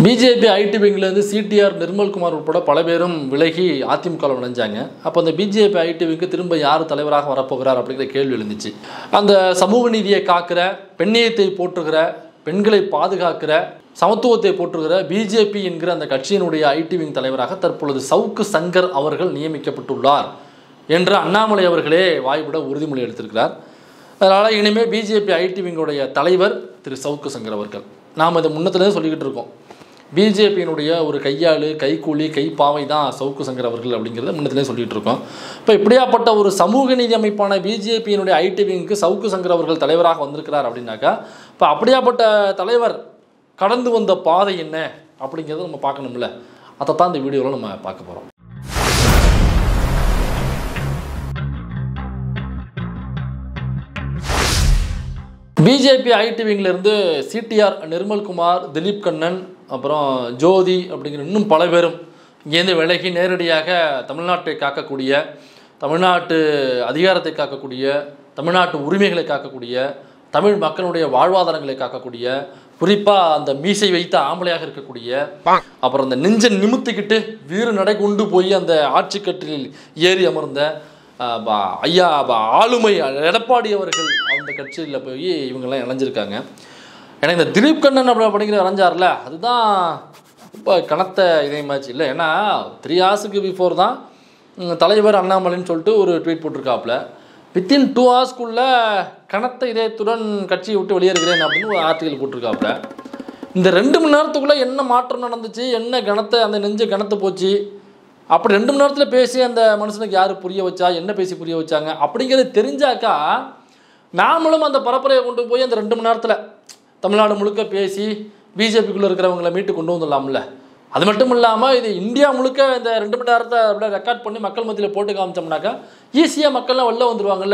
BJP IT விங்லேருந்து CTR Nirmalkumar உட்பட பல பேரும் விலகி அதிமுகவில் நுழைஞ்சாங்க அப்போ அந்த பிஜேபி ஐடி விங்க்கு திரும்ப யார் தலைவராக வரப்போகிறார் அப்படிங்கிற கேள்வி எழுந்துச்சு அந்த சமூக நீதியை காக்கிற பெண்ணியத்தை போற்றுகிற பெண்களை பாதுகாக்கிற சமத்துவத்தை போற்றுகிற பிஜேபி என்கிற அந்த கட்சியினுடைய ஐடி விங் தலைவராக தற்பொழுது சவுக்கு சங்கர் அவர்கள் நியமிக்கப்பட்டுள்ளார் என்று அண்ணாமலை அவர்களே வாய்விட உறுதிமொழி எடுத்திருக்கிறார் அதனால் இனிமேல் பிஜேபி ஐடி விங்குடைய தலைவர் திரு சவுக்கு சங்கர் அவர்கள் நாம் இதை முன்னத்துலேருந்து சொல்லிக்கிட்டு இருக்கோம் பிஜேபியினுடைய ஒரு கையாளு கைக்கூலி கைப்பாவை தான் சவுக்கு சங்கர் அவர்கள் அப்படிங்கிறத முன்னத்திலே சொல்லிட்டு இருக்கோம் இப்போ இப்படியாப்பட்ட ஒரு சமூக நீதி அமைப்பான பிஜேபியினுடைய ஐடி விங்க்கு சவுக்கு சங்கர் அவர்கள் தலைவராக வந்திருக்கிறார் அப்படின்னாக்கா இப்போ அப்படியாப்பட்ட தலைவர் கடந்து வந்த பாதை என்ன அப்படிங்கிறத நம்ம பார்க்கணும்ல அதை தான் இந்த வீடியோவில் நம்ம பார்க்க போகிறோம் பிஜேபி ஐடி விங்கிலிருந்து சிடிஆர் நிர்மல்குமார் திலீப் கண்ணன் அப்புறம் ஜோதி அப்படிங்கிற இன்னும் பல பேரும் இங்கேருந்து விலகி நேரடியாக தமிழ்நாட்டை காக்கக்கூடிய தமிழ்நாட்டு அதிகாரத்தை காக்கக்கூடிய தமிழ்நாட்டு உரிமைகளை காக்கக்கூடிய தமிழ் மக்களுடைய வாழ்வாதாரங்களை காக்கக்கூடிய குறிப்பாக அந்த மீசை வைத்த ஆம்பளையாக இருக்கக்கூடிய அப்புறம் அந்த நெஞ்சை நிமித்திக்கிட்டு வீறு நடை கொண்டு போய் அந்த ஆட்சிக்கட்டிலில் ஏறி அமர்ந்த ஆஹ் பா- ஐயா பா- ஆளுமை எடப்பாடி அவர்கள் அந்த கட்சியில் போய் இவங்கெல்லாம் இணைஞ்சிருக்காங்க ஏன்னா இந்த திலீப் கண்ணன் அப்படி அப்படிங்கிற இணைஞ்சார்ல அதுதான் ரொம்ப கனத்த இதயமாச்சு இல்லை ஏன்னா த்ரீ ஹார்ஸுக்கு பிஃபோர் தான் ம், தலைவர் அண்ணாமலைன்னு சொல்லிட்டு ஒரு ட்வீட் போட்டிருக்காப்புல வித்தின் டூ ஹவர்ஸ்க்குள்ளே கனத்த இதயத்துடன் கட்சியை விட்டு வெளியேறுகிறேன் அப்படின்னு ஒரு ஆர்டிகல் போட்டிருக்காப்புல இந்த ரெண்டு மணி நேரத்துக்குள்ளே என்ன மாற்றம் நடந்துச்சு என்ன கனத்தை அந்த நெஞ்சு கனத்து போச்சு அப்படி ரெண்டு மணி நேரத்தில் பேசி அந்த மனுஷனுக்கு யார் புரிய வச்சா என்ன பேசி புரிய வச்சாங்க அப்படிங்கிறது தெரிஞ்சாக்கா நாமளும் அந்த பரப்புரையை கொண்டு போய் அந்த ரெண்டு மணி நேரத்தில் தமிழ்நாடு முழுக்க பேசி பிஜேபிக்குள்ளே இருக்கிறவங்கள மீட்டு கொண்டு வந்துடலாம்ல அது மட்டும் இல்லாமல் இது இந்தியா முழுக்க இந்த ரெண்டு மணி நேரத்தை அப்படியே ரெக்கார்ட் பண்ணி மக்கள் மத்தியில் போட்டு காமிச்சோம்னாக்கா ஈஸியாக மக்கள்லாம் வெளில வந்துடுவாங்கல்ல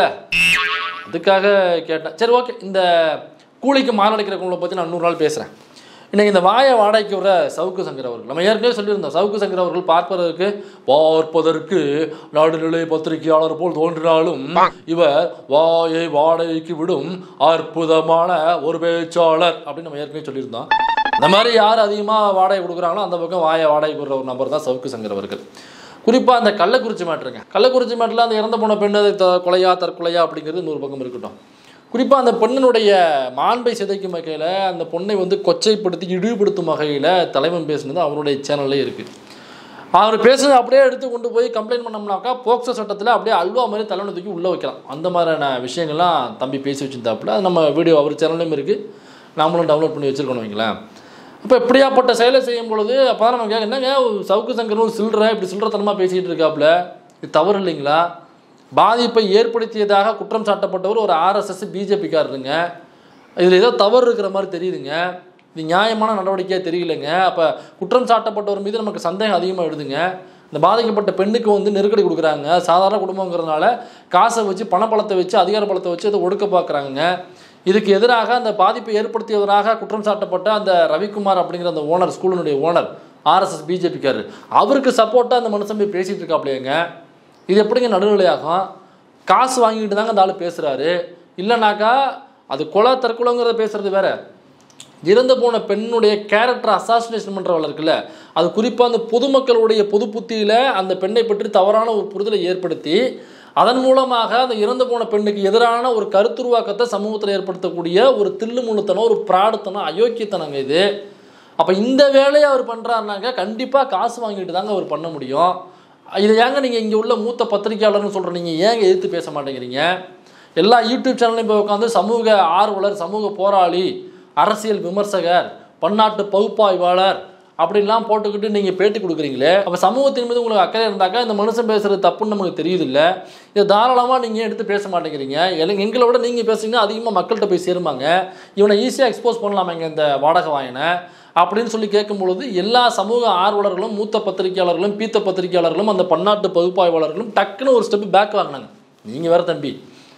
அதுக்காக கேட்டேன் சரி ஓகே இந்த கூலிக்கு மாரடைக்கிறவங்களை பற்றி நான் நூறு நாள் பேசுகிறேன் இன்னைக்கு இந்த வாயை வாடகைக்கு வர சவுக்கு சங்கர் அவர்கள் நம்ம ஏற்கனவே சொல்லியிருந்தோம் சவுக்கு சங்கர் அவர்கள் பார்ப்பதற்கு பார்ப்பதற்கு நடுநிலை பத்திரிகையாளர் போல் தோன்றினாலும் இவர் வாயை வாடகைக்கு விடும் அற்புதமான ஒரு பேச்சாளர் அப்படின்னு நம்ம ஏற்கனவே சொல்லியிருந்தோம் இந்த மாதிரி யார் அதிகமாக வாடகை கொடுக்குறாங்களோ அந்த பக்கம் வாயை வாடகைக்கு விடுற ஒரு நபர் தான் சவுக்கு சங்கர் அவர்கள் குறிப்பாக அந்த கள்ளக்குறிச்சி மேட்ருங்க கள்ளக்குறிச்சி மேட்டில் அந்த இறந்து போன பெண் அது த- கொலையா தற்கொலையா அப்படிங்கிறது இன்னொரு பக்கம் இருக்கட்டும் குறிப்பாக அந்த பெண்ணினுடைய மாண்பை சிதைக்கும் வகையில் அந்த பொண்ணை வந்து கொச்சைப்படுத்தி இழிவுபடுத்தும் வகையில் தலைவன் பேசுனது அவருடைய சேனல்லே இருக்குது அவர் பேசுனது அப்படியே எடுத்து கொண்டு போய் கம்ப்ளைண்ட் பண்ணோம்னாக்கா போக்சோ சட்டத்தில் அப்படியே அல்வா மாதிரி தலைவனை தூக்கி உள்ளே வைக்கலாம் அந்த மாதிரியான விஷயங்கள்லாம் தம்பி பேசி வச்சிருந்தாப்புல அது நம்ம வீடியோ அவர் சேனல்லையும் இருக்குது நாமளும் டவுன்லோட் பண்ணி வச்சுருக்கணும் வைங்களேன் இப்போ இப்படியாப்பட்ட செயலை செய்யும் பொழுது அப்போ தான் நம்ம கேட்க என்னங்க சவுக்கு சங்கரும் சில்லற இப்படி சில்லறத்தனமாக பேசிகிட்டு இருக்காப்புல இது தவறு இல்லைங்களா பாதிப்பை ஏற்படுத்தியதாக குற்றம் சாட்டப்பட்டவர் ஒரு ஆர்எஸ்எஸ் பிஜேபிக்காரருங்க இதில் ஏதோ தவறு இருக்கிற மாதிரி தெரியுதுங்க இது நியாயமான நடவடிக்கையாக தெரியலங்க அப்போ குற்றம் சாட்டப்பட்டவர் மீது நமக்கு சந்தேகம் அதிகமாக எழுதுங்க இந்த பாதிக்கப்பட்ட பெண்ணுக்கு வந்து நெருக்கடி கொடுக்குறாங்க சாதாரண குடும்பங்கிறதுனால காசை வச்சு பணபலத்தை வச்சு அதிகார பலத்தை வச்சு அதை ஒடுக்க பார்க்குறாங்க இதுக்கு எதிராக அந்த பாதிப்பை ஏற்படுத்தியவராக குற்றம் சாட்டப்பட்ட அந்த ரவிக்குமார் அப்படிங்கிற அந்த ஓனர் ஸ்கூலினுடைய ஓனர் ஆர்எஸ்எஸ் பிஜேபிக்காரர் அவருக்கு சப்போர்ட்டாக அந்த மனுஷன் போய் பேசிகிட்டு இருக்காப்லையங்க இது எப்படிங்க நடுநிலையாகும் காசு வாங்கிட்டு தாங்க அந்த ஆள் பேசுகிறாரு இல்லைனாக்கா அது கொலை தற்கொலைங்கிறத பேசுறது வேற இறந்து போன பெண்ணுடைய கேரக்டர் அசாசினேஷன் பண்ணுறவள் இருக்குல்ல அது குறிப்பாக அந்த பொதுமக்களுடைய பொது புத்தியில் அந்த பெண்ணை பற்றி தவறான ஒரு புரிதலை ஏற்படுத்தி அதன் மூலமாக அந்த இறந்து போன பெண்ணுக்கு எதிரான ஒரு கருத்துருவாக்கத்தை சமூகத்தில் ஏற்படுத்தக்கூடிய ஒரு தில்லுமுழுத்தனம் ஒரு பிராடுத்தனம் அயோக்கியத்தனங்க இது அப்போ இந்த வேலையை அவர் பண்ணுறாருனாக்க கண்டிப்பாக காசு வாங்கிட்டு தாங்க அவர் பண்ண முடியும் இதை ஏங்க நீங்கள் இங்கே உள்ள மூத்த பத்திரிகையாளர்னு சொல்கிற நீங்கள் ஏங்க எதிர்த்து பேச மாட்டேங்கிறீங்க எல்லா யூடியூப் சேனல்லையும் போய் உட்காந்து சமூக ஆர்வலர் சமூக போராளி அரசியல் விமர்சகர் பன்னாட்டு பகுப்பாய்வாளர் அப்படின்லாம் போட்டுக்கிட்டு நீங்கள் பேட்டி கொடுக்குறீங்களே அப்போ சமூகத்தின் மீது உங்களுக்கு அக்கறை இருந்தாக்கா இந்த மனுஷன் பேசுகிறது தப்புன்னு நமக்கு தெரியுது இல்லை இதை தாராளமாக நீங்கள் எடுத்து பேச மாட்டேங்கிறீங்க எல்லாம் எங்களை விட நீங்கள் பேசுனீங்கன்னா அதிகமாக மக்கள்கிட்ட போய் சேருமாங்க இவனை ஈஸியாக எக்ஸ்போஸ் பண்ணலாமாங்க இந்த வாடகை வாயனை அப்படின்னு சொல்லி கேட்கும் பொழுது எல்லா சமூக ஆர்வலர்களும் மூத்த பத்திரிகையாளர்களும் பீத்த பத்திரிகையாளர்களும் அந்த பன்னாட்டு பகுப்பாய்வாளர்களும் டக்குன்னு ஒரு ஸ்டெப் பேக் வாங்கினாங்க நீங்கள் வேற தம்பி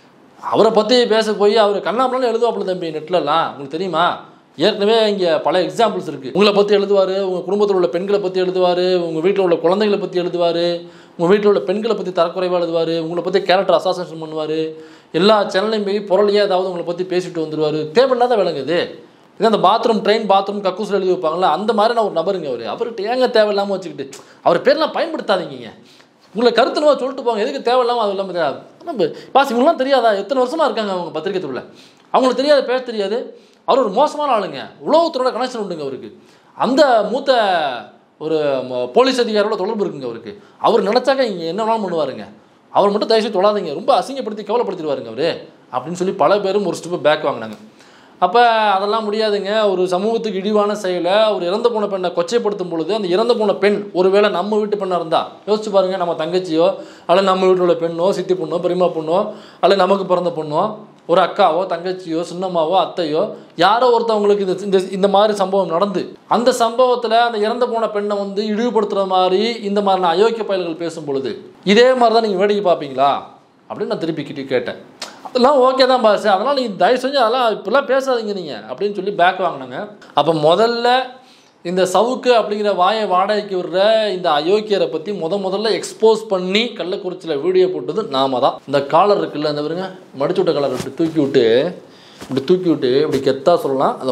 அவரை பற்றி பேச போய் அவர் கண்ணாமலாம் எழுதுவாப்புல தம்பி நெட்லலாம் உங்களுக்கு தெரியுமா ஏற்கனவே இங்கே பல எக்ஸாம்பிள்ஸ் இருக்குது உங்களை பற்றி எழுதுவார் உங்கள் குடும்பத்தில் உள்ள பெண்களை பற்றி எழுதுவார் உங்கள் வீட்டில் உள்ள குழந்தைகளை பற்றி எழுதுவார் உங்கள் வீட்டில் உள்ள பெண்களை பற்றி தரக்குறைவாக எழுதுவார் உங்களை பற்றி கேரக்டர் அசாசேஷன் பண்ணுவார் எல்லா சேனல்லையும் போய் புரளியாக ஏதாவது உங்களை பற்றி பேசிட்டு வந்துடுவார் தேவையில்லாத விளங்குது இது அந்த பாத்ரூம் ட்ரெயின் பாத்ரூம் கக்கூசில் எழுதி வைப்பாங்கல்ல அந்த மாதிரியான ஒரு நபருங்க அவர் அவர்கிட்ட ஏங்க தேவையில்லாமல் வச்சுக்கிட்டு அவர் பேர்லாம் பயன்படுத்தாதீங்க உங்களை கருத்துனவா சொல்லிட்டு போங்க எதுக்கு தேவையில்லாமல் அது இல்லாமல் தெரியாது நம்ம பாஸ் இவங்களாம் தெரியாதா எத்தனை வருஷமா இருக்காங்க அவங்க பத்திரிக்கை துறையில் அவங்களுக்கு தெரியாது பேச தெரியாது அவர் ஒரு மோசமான ஆளுங்க உலகத்தோட கனெக்ஷன் உண்டுங்க அவருக்கு அந்த மூத்த ஒரு ம- போலீஸ் அதிகாரியோட தொடர்பு இருக்குங்க அவருக்கு அவர் நினச்சாக்க இங்கே என்ன வேணாலும் பண்ணுவாருங்க அவர் மட்டும் தயவுசெய்து தொடாதீங்க ரொம்ப அசிங்கப்படுத்தி கவலைப்படுத்திடுவாருங்க அவர் அப்படின்னு சொல்லி பல பேரும் ஒரு ஸ்டெப்பு பேக் வாங்கினாங்க அப்போ அதெல்லாம் முடியாதுங்க ஒரு சமூகத்துக்கு இழிவான செயலை ஒரு இறந்து போன பெண்ணை கொச்சைப்படுத்தும் பொழுது அந்த இறந்து போன பெண் ஒருவேளை நம்ம வீட்டு பெண்ணாக இருந்தா யோசிச்சு பாருங்க நம்ம தங்கச்சியோ அல்லது நம்ம வீட்டில் உள்ள பெண்ணோ சித்தி பொண்ணோ பெரியம்மா பொண்ணோ அல்லது நமக்கு பிறந்த பொண்ணோ ஒரு அக்காவோ தங்கச்சியோ சின்னம்மாவோ அத்தையோ யாரோ ஒருத்தவங்களுக்கு இந்த இந்த இந்த மாதிரி சம்பவம் நடந்து அந்த சம்பவத்தில் அந்த இறந்து போன பெண்ணை வந்து இழிவுபடுத்துகிற மாதிரி இந்த மாதிரியான அயோக்கிய பயல்கள் பேசும் பொழுது இதே மாதிரி தான் நீங்கள் வேடிக்கை பார்ப்பீங்களா அப்படின்னு நான் திருப்பி கிட்டி கேட்டேன் அதெல்லாம் ஓகே தான் பாஸ் அதெல்லாம் நீங்கள் தயவு செஞ்சு அதெல்லாம் இப்படிலாம் பேசாதீங்க நீங்கள் அப்படின்னு சொல்லி பேக் வாங்கினாங்க அப்போ முதல்ல இந்த சவுக்கு அப்படிங்கிற வாயை வாடகைக்கு விடுற இந்த அயோக்கியரை பற்றி முத முதல்ல எக்ஸ்போஸ் பண்ணி கள்ளக்குறிச்சியில் வீடியோ போட்டது நாம தான் இந்த காலர் இருக்குல்ல அந்த பாருங்க மடிச்சு விட்ட காலர் இப்படி தூக்கி விட்டு இப்படி தூக்கி விட்டு இப்படி கெத்தா சொல்லலாம் அந்த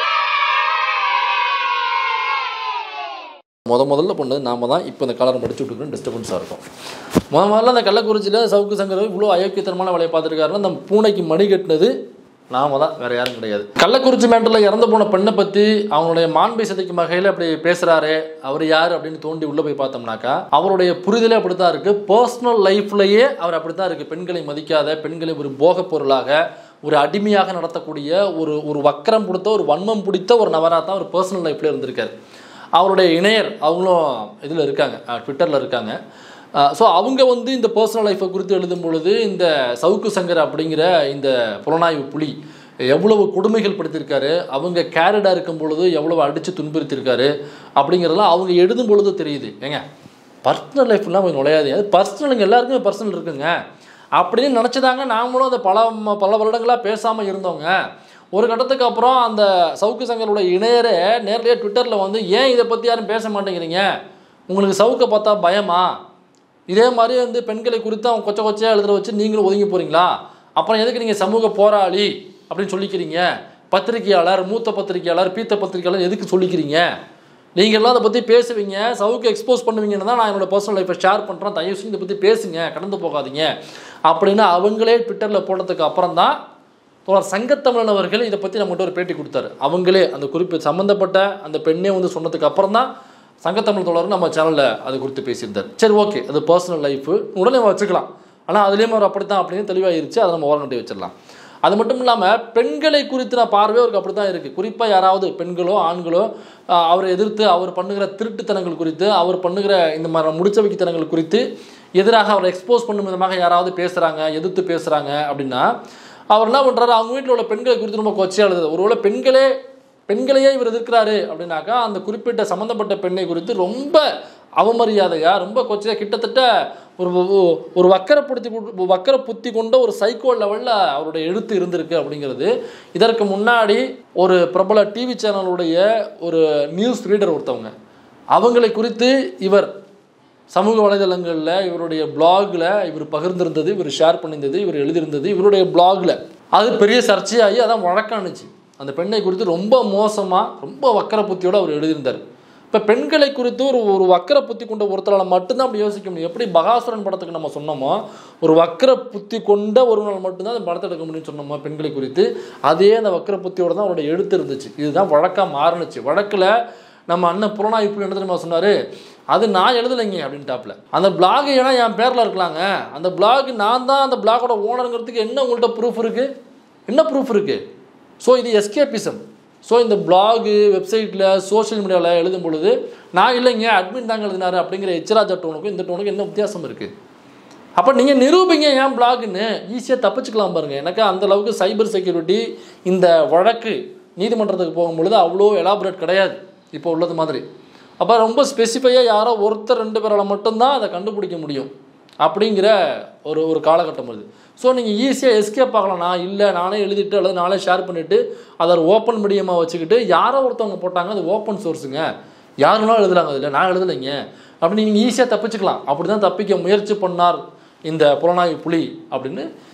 முத முதல்ல பண்ணது நாம தான் இப்போ இந்த கலரை படிச்சு விட்டுக்கிறோம் டிஸ்டர்பன்ஸாக இருக்கும் முத முதல்ல அந்த கள்ளக்குறிச்சியில் சவுக்கு சங்கர் இவ்வளோ அயோக்கியத்தனமான வேலையை பார்த்துருக்காருன்னா அந்த பூனைக்கு மணி கட்டினது நாம தான் வேற யாரும் கிடையாது கள்ளக்குறிச்சி மேட்டில் இறந்து போன பெண்ணை பற்றி அவங்களுடைய மாண்பை சிதைக்கும் வகையில் அப்படி பேசுகிறாரு அவர் யார் அப்படின்னு தோண்டி உள்ளே போய் பார்த்தோம்னாக்கா அவருடைய புரிதலே அப்படி தான் இருக்குது பர்சனல் லைஃப்லேயே அவர் அப்படி தான் இருக்குது பெண்களை மதிக்காத பெண்களை ஒரு போகப் பொருளாக ஒரு அடிமையாக நடத்தக்கூடிய ஒரு ஒரு வக்கரம் கொடுத்த ஒரு வன்மம் பிடித்த ஒரு நபராக தான் ஒரு பர்சனல் லைஃப்ல இருந்திருக்காரு அவருடைய இணையர் அவங்களும் இதில் இருக்காங்க ட்விட்டரில் இருக்காங்க ஸோ அவங்க வந்து இந்த பர்சனல் லைஃப்பை குறித்து எழுதும் பொழுது இந்த சவுக்கு சங்கர் அப்படிங்கிற இந்த புலனாய்வு புலி எவ்வளவு கொடுமைகள் படுத்தியிருக்காரு அவங்க கேரடாக இருக்கும் பொழுது எவ்வளவு அடித்து துன்புறுத்தியிருக்காரு அப்படிங்கிறதெல்லாம் அவங்க எழுதும் பொழுது தெரியுது ஏங்க பர்சனல் லைஃப்லாம் அவங்க நுழையாது அது பர்சனலுங்க எல்லாருக்குமே பர்சனல் இருக்குங்க அப்படின்னு நினச்சதாங்க நாமளும் அதை பல ம- பல வருடங்களாக பேசாமல் இருந்தோங்க ஒரு கட்டத்துக்கு அப்புறம் அந்த சவுக்கு சங்கரோட இணையரே நேரடியாக ட்விட்டரில் வந்து ஏன் இதை பற்றி யாரும் பேச மாட்டேங்கிறீங்க உங்களுக்கு சவுக்கை பார்த்தா பயமா இதே மாதிரி வந்து பெண்களை குறித்து அவங்க கொச்ச கொச்சையாக எழுதுற வச்சு நீங்களும் ஒதுங்கி போகிறீங்களா அப்புறம் எதுக்கு நீங்கள் சமூக போராளி அப்படின்னு சொல்லிக்கிறீங்க பத்திரிகையாளர் மூத்த பத்திரிகையாளர் பீத்த பத்திரிகையாளர் எதுக்கு சொல்லிக்கிறீங்க நீங்கள் எல்லாம் அதை பற்றி பேசுவீங்க சவுக்கு எக்ஸ்போஸ் பண்ணுவீங்கன்னு தான் நான் என்னோட பர்சனல் லைஃப்பை ஷேர் பண்ணுறேன் தயவு செஞ்சு இதை பற்றி பேசுங்க கடந்து போகாதீங்க அப்படின்னு அவங்களே ட்விட்டரில் போட்டதுக்கு அப்புறம் தான் தோழர் சங்கத்தமிழன் அவர்கள் இதை பற்றி நம்மகிட்ட ஒரு பேட்டி கொடுத்தாரு அவங்களே அந்த குறிப்பு சம்மந்தப்பட்ட அந்த பெண்ணே வந்து சொன்னதுக்கு அப்புறம் தான் சங்கத்தமிழ் தோழர் நம்ம சேனலில் அது குறித்து பேசியிருந்தார் சரி ஓகே அது பர்சனல் லைஃபு உடனே நம்ம வச்சுக்கலாம் ஆனால் அதுலேயும் அவர் அப்படி தான் அப்படின்னு தெளிவாயிருச்சு அதை நம்ம ஓரம் கட்டி வச்சிடலாம் அது மட்டும் இல்லாமல் பெண்களை குறித்து நான் பார்வை அவருக்கு அப்படி தான் இருக்குது குறிப்பாக யாராவது பெண்களோ ஆண்களோ ஆஹ், அவரை எதிர்த்து அவர் பண்ணுகிற திருட்டுத்தனங்கள் குறித்து அவர் பண்ணுகிற இந்த மாதிரி முடிச்ச வைக்கத்தனங்கள் குறித்து எதிராக அவரை எக்ஸ்போஸ் பண்ணும் விதமாக யாராவது பேசுகிறாங்க எதிர்த்து பேசுகிறாங்க அப்படின்னா அவர் என்ன பண்ணுறாரு அவங்க வீட்டில் உள்ள பெண்களை குறித்து ரொம்ப கொச்சையாக எழுதுது ஒருவேளை பெண்களே பெண்களையே இவர் எதிர்க்கிறாரு அப்படின்னாக்கா அந்த குறிப்பிட்ட சம்மந்தப்பட்ட பெண்ணை குறித்து ரொம்ப அவமரியாதையா ரொம்ப கொச்சையா கிட்டத்தட்ட ஒரு ஒரு- ஒரு வக்கரப்படுத்தி கொண்டு- வக்கர புத்தி கொண்ட ஒரு சைக்கோ லெவலில் அவருடைய எழுத்து இருந்திருக்கு அப்படிங்கிறது இதற்கு முன்னாடி ஒரு பிரபல டிவி சேனலுடைய ஒரு நியூஸ் ரீடர் ஒருத்தவங்க அவங்களை குறித்து இவர் சமூக வலைதளங்களில் இவருடைய பிளாகில் இவர் பகிர்ந்திருந்தது இவர் ஷேர் பண்ணியிருந்தது இவர் எழுதியிருந்தது இவருடைய பிளாகில் அது பெரிய சர்ச்சையாகி அதான் வழக்கானுச்சு அந்த பெண்ணை குறித்து ரொம்ப மோசமாக ரொம்ப வக்கர புத்தியோடு அவர் எழுதியிருந்தார் இப்போ பெண்களை குறித்து ஒரு ஒரு வக்கர புத்தி கொண்ட ஒருத்தரால் மட்டும்தான் அப்படி யோசிக்க முடியும் எப்படி பகாசுரன் படத்துக்கு நம்ம சொன்னோமோ ஒரு வக்கர புத்தி கொண்ட ஒருவனால் மட்டும்தான் அந்த படத்தை எடுக்க முடியும்னு சொன்னோமோ பெண்களை குறித்து அதே அந்த வக்கர புத்தியோட தான் அவருடைய எழுத்து இருந்துச்சு இதுதான் வழக்காக மாறுனுச்சு வழக்கில் நம்ம அண்ணன் புலனாய்வு என்ன தெரியுமா சொன்னார் அது நான் எழுதலைங்க அப்படின்ட்டாப்புல அந்த பிளாக் ஏன்னா என் பேரில் இருக்கலாங்க அந்த பிளாக் நான் தான் அந்த பிளாகோட ஓனருங்கிறதுக்கு என்ன உங்கள்கிட்ட ப்ரூஃப் இருக்குது என்ன ப்ரூஃப் இருக்குது ஸோ இது எஸ்கேபிசம் ஸோ இந்த பிளாகு வெப்சைட்டில் சோஷியல் மீடியாவில் எழுதும் பொழுது நான் இல்லைங்க அட்மின் தாங்க எழுதினாரு அப்படிங்கிற எச்ராஜா டோனுக்கும் இந்த டோனுக்கும் என்ன வித்தியாசம் இருக்குது அப்போ நீங்கள் நிரூபிங்க ஏன் பிளாக்னு ஈஸியாக தப்பிச்சுக்கலாம் பாருங்க எனக்கு அந்த அளவுக்கு சைபர் செக்யூரிட்டி இந்த வழக்கு நீதிமன்றத்துக்கு போகும்பொழுது அவ்வளோ எலாபரேட் கிடையாது இப்போ உள்ளது மாதிரி அப்போ ரொம்ப ஸ்பெசிஃபையாக யாரோ ஒருத்தர் ரெண்டு பேரால் மட்டும்தான் அதை கண்டுபிடிக்க முடியும் அப்படிங்கிற ஒரு ஒரு காலகட்டம் வருது ஸோ நீங்கள் ஈஸியாக எஸ்கேப் ஆகலாம் நான் இல்லை நானே எழுதிட்டு அல்லது நானே ஷேர் பண்ணிவிட்டு அதை ஒரு ஓப்பன் மீடியமாக வச்சுக்கிட்டு யாரோ ஒருத்தவங்க போட்டாங்க அது ஓப்பன் சோர்ஸுங்க யாருனாலும் எழுதுறாங்க அதில் நான் எழுதலைங்க அப்படி நீங்கள் ஈஸியாக தப்பிச்சுக்கலாம் அப்படி தான் தப்பிக்க முயற்சி பண்ணார் இந்த புலனாய்வு புலி அப்படின்னு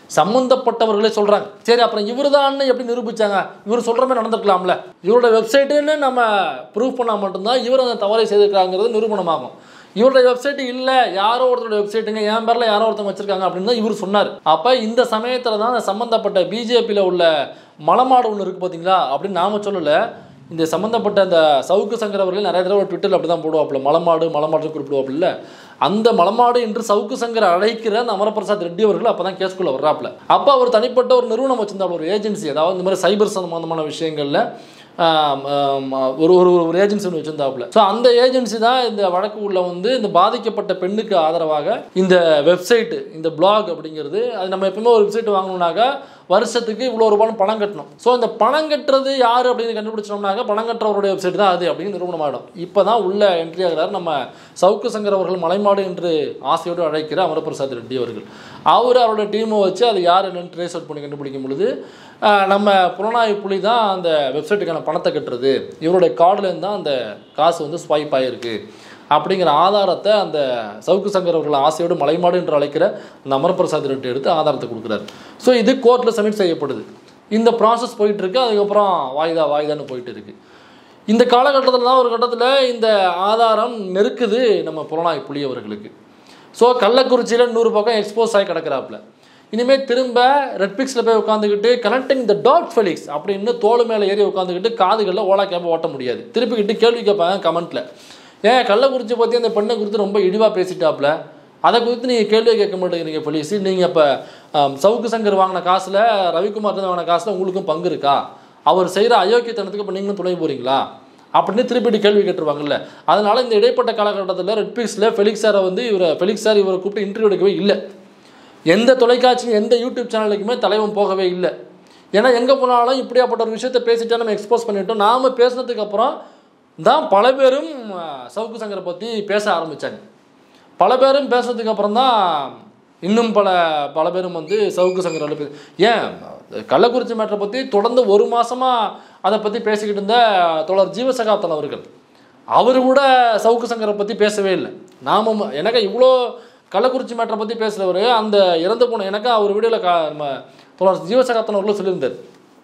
சம்மந்தப்பட்டவர்களே சொல்கிறாங்க சரி அப்புறம் இவர் தான் எப்படி நிரூபிச்சாங்க இவர் சொல்கிற மாதிரி நடந்துருக்கலாம்ல இவரோட வெப்சைட்டுன்னு நம்ம ப்ரூவ் பண்ணால் மட்டும்தான் இவர் அந்த தவறை செய்திருக்காங்கிறது நிரூபணமாகும் இவருடைய வெப்சைட் இல்லை யாரோ ஒருத்தரோட வெப்சைட்டுங்க என் பேரில் யாரோ ஒருத்தவங்க வச்சிருக்காங்க அப்படின்னு தான் இவர் சொன்னார் அப்போ இந்த சமயத்தில் தான் அந்த சம்மந்தப்பட்ட பிஜேபியில் உள்ள மலமாடு ஒன்று இருக்குது பார்த்தீங்களா அப்படின்னு நாம சொல்லலை இந்த சம்மந்தப்பட்ட அந்த சவுக்கு சங்கர் அவர்கள் நிறைய தடவை ட்விட்டரில் அப்படி தான் போடுவாப்புல மலமாடு மலமாடு குறிப்பிடுவாப்புல அந்த மலமாடு என்று சவுக்கு சங்கர் அழைக்கிற அந்த அமரபிரசாத் ரெட்டி அவர்கள் அப்போ தான் கேஸ்குள்ளே வர்றாப்புல அப்போ அவர் தனிப்பட்ட ஒரு நிறுவனம் வச்சிருந்தாப்புல ஒரு ஏஜென்சி அதாவது இந்த மாதிரி சைபர் சம்பந்தமான விஷயங்களில் ஆம், ஆம், ஒரு ஒரு ஒரு ஏஜென்சி ஒன்று வச்சுருந்தாப்புல ஸோ அந்த ஏஜென்சி தான் இந்த வழக்கு உள்ள வந்து இந்த பாதிக்கப்பட்ட பெண்ணுக்கு ஆதரவாக இந்த வெப்சைட்டு இந்த பிளாக் அப்படிங்கிறது அது நம்ம எப்பவுமே ஒரு வெப்சைட் வாங்கணும்னாக்கா வருஷத்துக்கு இவ்வளோ ரூபான்னு பணம் கட்டணும் ஸோ அந்த பணம் கட்டுறது யார் அப்படின்னு கண்டுபிடிச்சோம்னாக்க பணம் கட்டுறவருடைய வெப்சைட் தான் அது அப்படின்னு நிறுவனமாயிடும் இப்போ தான் உள்ள என்ட்ரி ஆகிறார் நம்ம சவுக்கு சங்கர் அவர்கள் மலைமாடு என்று ஆசையோடு அழைக்கிற அமரபிரசாத் ரெட்டி அவர்கள் அவர் அவரோட டீமை வச்சு அது யார் என்னன்னு ட்ரேஸ் அவுட் பண்ணி கண்டுபிடிக்கும் பொழுது ஆஹ், நம்ம புலனாய்வு புலி தான் அந்த வெப்சைட்டுக்கான பணத்தை கட்டுறது இவருடைய கார்டுலேருந்து தான் அந்த காசு வந்து ஸ்வைப் ஆகிருக்கு அப்படிங்கிற ஆதாரத்தை அந்த சவுக்கு சங்கர் அவர்கள் ஆசையோடு மலைமாடு என்று அழைக்கிற அந்த அமரபிரசாத் ரெட்டி எடுத்து ஆதாரத்தை கொடுக்குறாரு ஸோ இது கோர்ட்டில் சப்மிட் செய்யப்படுது இந்த ப்ராசஸ் போயிட்டு இருக்கு அதுக்கப்புறம் வாய்தா வாய்தான்னு போயிட்டு இருக்கு இந்த காலகட்டத்தில் தான் ஒரு கட்டத்தில் இந்த ஆதாரம் நெருக்குது நம்ம புலனாய்வு புலி அவர்களுக்கு ஸோ கள்ளக்குறிச்சியில் நூறு பக்கம் எக்ஸ்போஸ் ஆகி கிடக்கிறாப்புல இனிமேல் திரும்ப ரெட்பிக்ஸில் போய் உட்காந்துக்கிட்டு கனெக்டிங் த டாட் ஃபெலிக்ஸ் அப்படின்னு தோல் மேலே ஏறி உட்காந்துக்கிட்டு காதுகளில் ஓலா கேப்பை ஓட்ட முடியாது திருப்பிக்கிட்டு கேள்வி கேட்பாங்க கமெண்ட்டில் ஏன் கள்ளக்குறிச்சி பற்றி அந்த பெண்ணை குறித்து ரொம்ப இழிவாக பேசிட்டாப்புல அதை குறித்து நீங்கள் கேள்வியை கேட்க மாட்டேங்கிறீங்க போலீஸ் நீங்கள் இப்போ சவுக்கு சங்கர் வாங்கின காசில் ரவிக்குமார் வாங்கின காசில் உங்களுக்கும் பங்கு இருக்கா அவர் செய்கிற அயோக்கியத்தனத்துக்கு இப்போ நீங்களும் துணை போகிறீங்களா அப்படின்னு திருப்பிட்டு கேள்வி கேட்டுருவாங்கல்ல அதனால இந்த இடைப்பட்ட காலகட்டத்தில் ரெட்பிக்ஸில் ஃபெலிக்ஸ் சாரை வந்து இவரை ஃபெலிக்ஸ் சார் இவரை கூப்பிட்டு இன்டர்வியூ எடுக்கவே இல்லை எந்த தொலைக்காட்சி எந்த யூடியூப் சேனலுக்குமே தலைவன் போகவே இல்லை ஏன்னா எங்கே போனாலும் இப்படியாப்பட்ட ஒரு விஷயத்தை பேசிட்டா நம்ம எக்ஸ்போஸ் பண்ணிட்டோம் நாம் பேசினதுக்கு அப்புறம் தான் பல பேரும் அஹ், சவுக்கு சங்கரை பற்றி பேச ஆரம்பித்தாங்க பல பேரும் பேசுனதுக்கு அப்புறம் தான் இன்னும் பல பல பேரும் வந்து சவுக்கு சங்கர் அனுப்பி ஏன் கள்ளக்குறிச்சி மேட்டரை பற்றி தொடர்ந்து ஒரு மாசமாக அதை பற்றி பேசிக்கிட்டு இருந்த தோழர் ஜீவசகாப்தன் அவர்கள் அவர் கூட சவுக்கு சங்கரை பற்றி பேசவே இல்லை நாமும் எனக்கு இவ்வளோ கள்ளக்குறிச்சி மேட்டரை பற்றி பேசுகிறவர் அந்த இறந்து போன எனக்கு அவர் வீடியோவில் கா நம்ம தோழர் ஜீவசகாப்தன் அவர்களும் சொல்லியிருந்தார்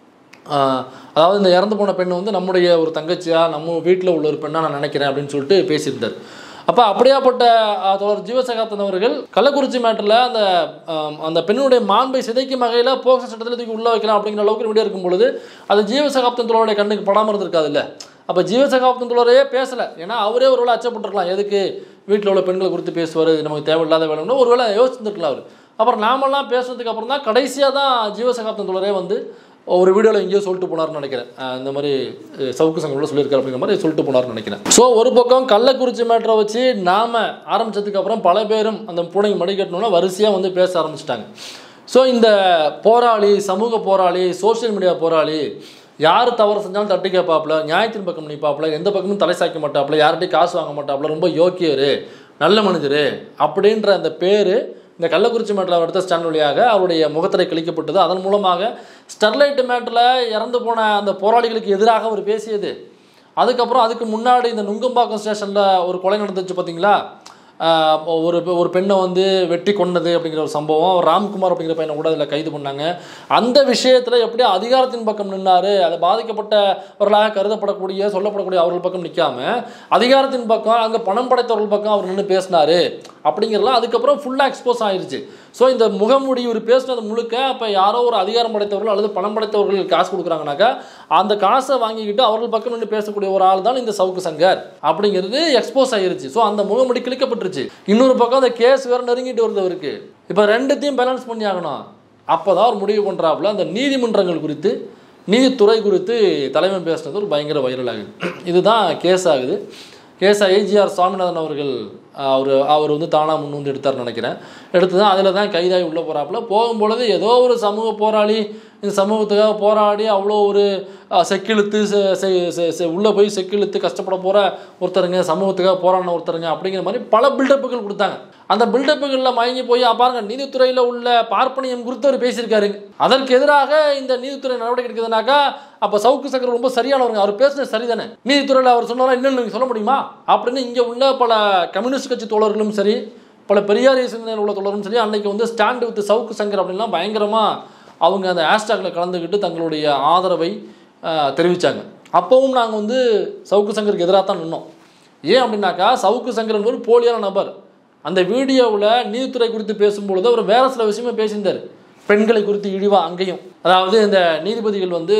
ஆஹ் அதாவது இந்த இறந்து போன பெண் வந்து நம்முடைய ஒரு தங்கச்சியா நம்ம வீட்டில் உள்ள ஒரு பெண்ணா நான் நினைக்கிறேன் அப்படின்னு சொல்லிட்டு பேசியிருந்தார் அப்போ அப்படியாப்பட்ட ஆஹ், தோழர் ஜீவசகாப்தன் அவர்கள் கள்ளக்குறிச்சி மேட்டரில் அந்த ஆம், அந்த பெண்ணுடைய மாண்பை சிதைக்கும் வகையில் போக்சோ சட்டத்தில் தூக்கி உள்ளே வைக்கலாம் அப்படிங்கிற அளவுக்கு வீடியோ இருக்கும் பொழுது அது ஜீவசகாப்தன் தோழருடைய கண்ணுக்கு படாமல் இருந்திருக்காதுல்ல அப்போ ஜீவசகாப்தன் தோழரையே பேசலை ஏன்னா அவரே ஒரு வேளை அச்சப்பட்டிருக்கலாம் எதுக்கு வீட்டில் உள்ள பெண்களை குறித்து பேசுவார் இது நமக்கு தேவையில்லாத வேலைன்னு ஒரு வேளை யோசிச்சிருக்கலாம் அவர் அப்புறம் நாமெல்லாம் பேசுனதுக்கு அப்புறம் தான் கடைசியாக தான் ஜீவசகாப்தன் தோழரே வந்து ஒரு வீடியோவில் எங்கேயோ சொல்லிட்டு போனார்னு நினைக்கிறேன் அஹ் இந்த மாதிரி அஹ் சவுக்கு சங்கம்ல சொல்லியிருக்காரு அப்படிங்கிற மாதிரி சொல்லிட்டு போனார்னு நினைக்கிறேன் ஸோ ஒரு பக்கம் கள்ளக்குறிச்சி மேட்டரை வச்சு நாம ஆரம்பிச்சதுக்கு அப்புறம் பல பேரும் அந்த பூனைக்கு மடி கட்டணும்னா வரிசையாக வந்து பேச ஆரம்பிச்சிட்டாங்க ஸோ இந்த போராளி சமூக போராளி சோஷியல் மீடியா போராளி யார் தவறு செஞ்சாலும் தட்டி கேட்பாப்புல நியாயத்தின் பக்கம் நிற்பாப்புல எந்த பக்கமும் தலை சாய்க்க மாட்டாப்புல யார்கிட்டையும் காசு வாங்க மாட்டாப்புல ரொம்ப யோக்கியரு நல்ல மனிதர் அப்படின்ற அந்த பேர் இந்த கள்ளக்குறிச்சி மேட்டில் அவர் எடுத்த ஸ்டாண்ட் வழியாக அவருடைய முகத்திரை கிழிக்கப்பட்டது அதன் மூலமாக ஸ்டெர்லைட் மேட்டில் இறந்து போன அந்த போராளிகளுக்கு எதிராக அவர் பேசியது அதுக்கப்புறம் அதுக்கு முன்னாடி இந்த நுங்கம்பாக்கம் ஸ்டேஷனில் ஒரு கொலை நடந்துச்சு பார்த்தீங்களா ஆஹ் ஒரு ஒரு பெண்ணை வந்து வெட்டி கொன்னது அப்படிங்கிற ஒரு சம்பவம் ராம்குமார் அப்படிங்கிற பையனை கூட அதில் கைது பண்ணாங்க அந்த விஷயத்தில் எப்படி அதிகாரத்தின் பக்கம் நின்னாரு அது பாதிக்கப்பட்டவர்களாக கருதப்படக்கூடிய சொல்லப்படக்கூடிய அவர்கள் பக்கம் நிற்காம அதிகாரத்தின் பக்கம் அங்கே பணம் படைத்தவர்கள் பக்கம் அவர் நின்று பேசினாரு அப்படிங்கிறலாம் அதுக்கப்புறம் ஃபுல்லாக எக்ஸ்போஸ் ஆயிருச்சு ஸோ இந்த முகமூடி இவர் பேசினது முழுக்க அப்போ யாரோ ஒரு அதிகாரம் படைத்தவர்கள் அல்லது பணம் படைத்தவர்கள் காசு கொடுக்குறாங்கனாக்கா அந்த காசை வாங்கிக்கிட்டு அவர்கள் பக்கம் நின்று பேசக்கூடிய ஒரு ஆள் தான் இந்த சவுக்கு சங்கர் அப்படிங்கிறது எக்ஸ்போஸ் ஆயிருச்சு ஸோ அந்த முகமுடி கிழிக்கப்பட்டுருச்சு இன்னொரு பக்கம் அந்த கேஸ் வேற நெருங்கிட்டு வருது அவருக்கு இப்போ ரெண்டுத்தையும் பேலன்ஸ் பண்ணி ஆகணும் அப்போ தான் அவர் முடிவு பண்ணுறாப்புல அந்த நீதிமன்றங்கள் குறித்து நீதித்துறை குறித்து தலைமை பேசுனது ஒரு பயங்கர வைரல் ஆகுது இதுதான் கேஸ் ஆகுது கேஸ் ஐஜிஆர் சுவாமிநாதன் அவர்கள் அவர் அவர் வந்து தானாக முன் வந்து எடுத்தார்னு நினைக்கிறேன் எடுத்து தான் அதில் தான் கைதாகி உள்ளே போகிறாப்புல போகும்பொழுது ஏதோ ஒரு சமூக போராளி இந்த சமூகத்துக்காக போராடி அவ்வளோ ஒரு அஹ், செக்கிழுத்து செ- செ- செ- செ- உள்ளே போய் செக்கிழுத்து கஷ்டப்பட போகிற ஒருத்தருங்க சமூகத்துக்காக போராடின ஒருத்தருங்க அப்படிங்கிற மாதிரி பல பில்டப்புகள் கொடுத்தாங்க அந்த பில்டப்புகளில் மயங்கி போய் "ஆ, பாருங்க நீதித்துறையில் உள்ள பார்ப்பனியம் குறித்து அவர் பேசியிருக்காரு அதற்கு எதிராக இந்த நீதித்துறை நடவடிக்கை எடுக்குதுனாக்கா அப்போ சவுக்கு சக்கரம் ரொம்ப சரியானவருங்க அவர் பேசுனது சரிதானே நீதித்துறையில் அவர் சொன்னாலும் இன்னும் நீங்கள் சொல்ல முடியுமா அப்படின்னு இங்கே உள்ள பல கம்யூனிஸ்ட் கட்சி தோழர்களும் சரி பல பெரியார் சிந்தனையில் உள்ள தொடரும் சரி அன்னைக்கு வந்து ஸ்டாண்ட் வித் சவுக்கு சங்கர் அப்படின்லாம் பயங்கரமாக அவங்க அந்த ஹேஷ்டாகில் கலந்துக்கிட்டு தங்களுடைய ஆதரவை தெரிவித்தாங்க அப்போவும் நாங்கள் வந்து சவுக்கு சங்கருக்கு எதிராக தான் நின்னோம் ஏன் அப்படின்னாக்கா சவுக்கு சங்கர் என்பவர் போலியான நபர் அந்த வீடியோவில் நீதித்துறை குறித்து பேசும்பொழுது அவர் வேற சில விஷயமே பேசியிருந்தார் பெண்களை குறித்து இழிவா அங்கேயும் அதாவது இந்த நீதிபதிகள் வந்து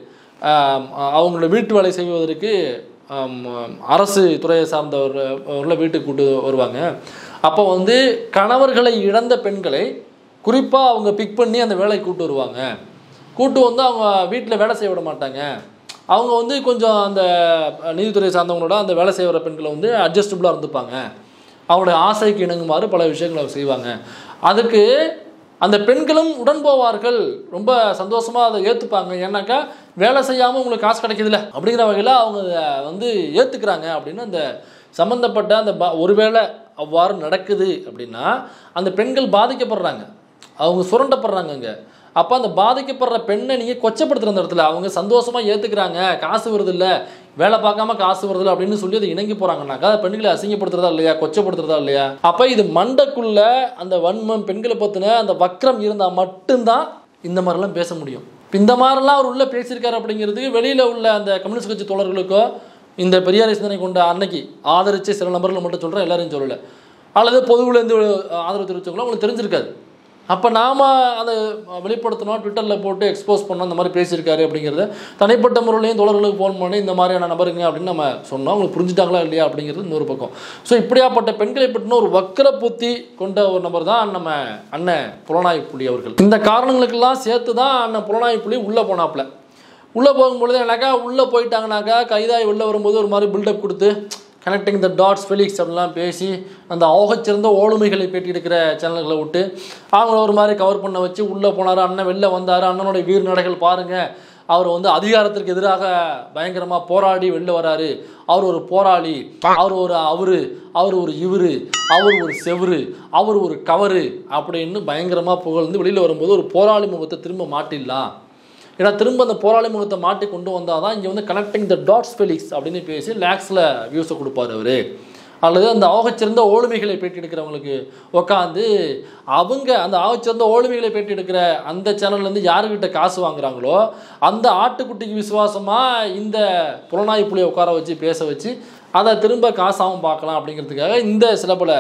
ஆம், அவங்களோட வீட்டு வேலை செய்வதற்கு ஆம், அரசு துறையை சார்ந்தவர் அவர்களை வீட்டுக்கு கூட்டு வருவாங்க அப்போ வந்து கணவர்களை இழந்த பெண்களை குறிப்பாக அவங்க பிக் பண்ணி அந்த வேலைக்கு கூட்டு வருவாங்க கூட்டு வந்து அவங்க வீட்டில் வேலை செய்ய விட மாட்டாங்க அவங்க வந்து கொஞ்சம் அந்த நீதித்துறை சார்ந்தவங்களோட அந்த வேலை செய்கிற பெண்களை வந்து அட்ஜஸ்டபுளாக இருந்துப்பாங்க அவங்களுடைய ஆசைக்கு இணங்குமாறு பல விஷயங்களை அவங்க செய்வாங்க அதுக்கு அந்த பெண்களும் உடன் போவார்கள் ரொம்ப சந்தோஷமாக அதை ஏற்றுப்பாங்க ஏன்னாக்கா வேலை செய்யாமல் உங்களுக்கு காசு கிடைக்குதுல்ல அப்படிங்கிற வகையில் அவங்க அதை வந்து ஏற்றுக்கிறாங்க அப்படின்னு அந்த சம்மந்தப்பட்ட அந்த பா ஒருவேளை அவ்வாறு நடக்குது அப்படின்னா அந்த பெண்கள் பாதிக்கப்படுறாங்க அவங்க சுரண்டப்படுறாங்க அங்கே அப்போ அந்த பாதிக்கப்படுற பெண்ணை நீங்கள் கொச்சப்படுத்துகிற அந்த இடத்துல அவங்க சந்தோஷமாக ஏற்றுக்கிறாங்க காசு வருது இல்லை வேலை பார்க்காம காசு வருது இல்ல அப்படின்னு சொல்லி அதை இணங்கி போகிறாங்கனாக்கா பெண்களை அசிங்கப்படுத்துறதா இல்லையா கொச்சப்படுத்துறதா இல்லையா அப்போ இது மண்டைக்குள்ள அந்த வன்மம் பெண்களை பற்றின அந்த வக்ரம் இருந்தால் மட்டும்தான் இந்த மாதிரிலாம் பேச முடியும் இப்ப இந்த மாதிரிலாம் அவர் உள்ள பேசியிருக்காரு அப்படிங்கிறதுக்கு வெளியில் உள்ள அந்த கம்யூனிஸ்ட் கட்சி தோழர்களுக்கோ இந்த பெரியார் சிந்தனை கொண்ட அன்னைக்கு ஆதரிச்ச சில நபர்கள் மட்டும் சொல்கிறேன் எல்லாரையும் சொல்லலை அல்லது பொதுவிலேருந்து ஆதரவு தெரிவித்தவங்களும் அவங்களுக்கு தெரிஞ்சிருக்காது அப்போ நாம் அதை வெளிப்படுத்தணும் ட்விட்டரில் போட்டு எக்ஸ்போஸ் பண்ணோம் இந்த மாதிரி பேசியிருக்காரு அப்படிங்கிறத தனிப்பட்ட முறையிலையும் தோழர்களுக்கு ஃபோன் பண்ணி இந்த மாதிரியான நபருங்க அப்படின்னு நம்ம சொன்னோம் அவங்களுக்கு புரிஞ்சுட்டாங்களா இல்லையா அப்படிங்கிறது இன்னொரு பக்கம் ஸோ இப்படியாப்பட்ட பெண்களை பற்றின ஒரு வக்கர புத்தி கொண்ட ஒரு நபர் தான் நம்ம அண்ணன் புலனாய்வு புலி அவர்கள் இந்த காரணங்களுக்கெல்லாம் சேர்த்து தான் அண்ணன் புலனாய்வு புலி உள்ளே போனாப்புல உள்ளே போகும்பொழுது எனக்கா உள்ளே போயிட்டாங்கனாக்கா கைதாகி உள்ளே வரும்போது ஒரு மாதிரி பில்டப் கொடுத்து கனெக்டிங் த டாட்ஸ் ஃபெலிக்ஸ் அப்படிலாம் பேசி அந்த ஆகச்சிறந்த ஓளுமைகளை பேட்டி எடுக்கிற சேனல்களை விட்டு அவங்கள ஒரு மாதிரி கவர் பண்ண வச்சு உள்ளே போனார் அண்ணன் வெளில வந்தார் அண்ணனுடைய வீர் நடைகள் பாருங்கள் அவர் வந்து அதிகாரத்திற்கு எதிராக பயங்கரமாக போராடி வெளில வராரு அவர் ஒரு போராளி அவர் ஒரு அவரு அவர் ஒரு இவரு அவர் ஒரு செவரு அவர் ஒரு கவரு அப்படின்னு பயங்கரமாக புகழ்ந்து வெளியில் வரும்போது ஒரு போராளி முகத்தை திரும்ப மாட்டிடலாம் ஏன்னா திரும்ப அந்த போராளி முகத்தை மாட்டி கொண்டு வந்தால் தான் இங்கே வந்து கனெக்டிங் த டாட்ஸ் ஃபெலிக்ஸ் அப்படின்னு பேசி லேக்ஸில் வியூஸை கொடுப்பார் அவர் அல்லது அந்த ஆகச்சிறந்த ஓளுமைகளை பேட்டி எடுக்கிறவங்களுக்கு உட்காந்து அவங்க அந்த ஆகச்சிறந்த ஓளுமைகளை பேட்டி எடுக்கிற அந்த சேனல்லேருந்து யாருக்கிட்ட காசு வாங்குறாங்களோ அந்த ஆட்டுக்குட்டிக்கு விசுவாசமாக இந்த புலனாய்வு புள்ளியை உட்கார வச்சு பேச வச்சு அதை திரும்ப காசாகவும் பார்க்கலாம் அப்படிங்கிறதுக்காக இந்த சில பல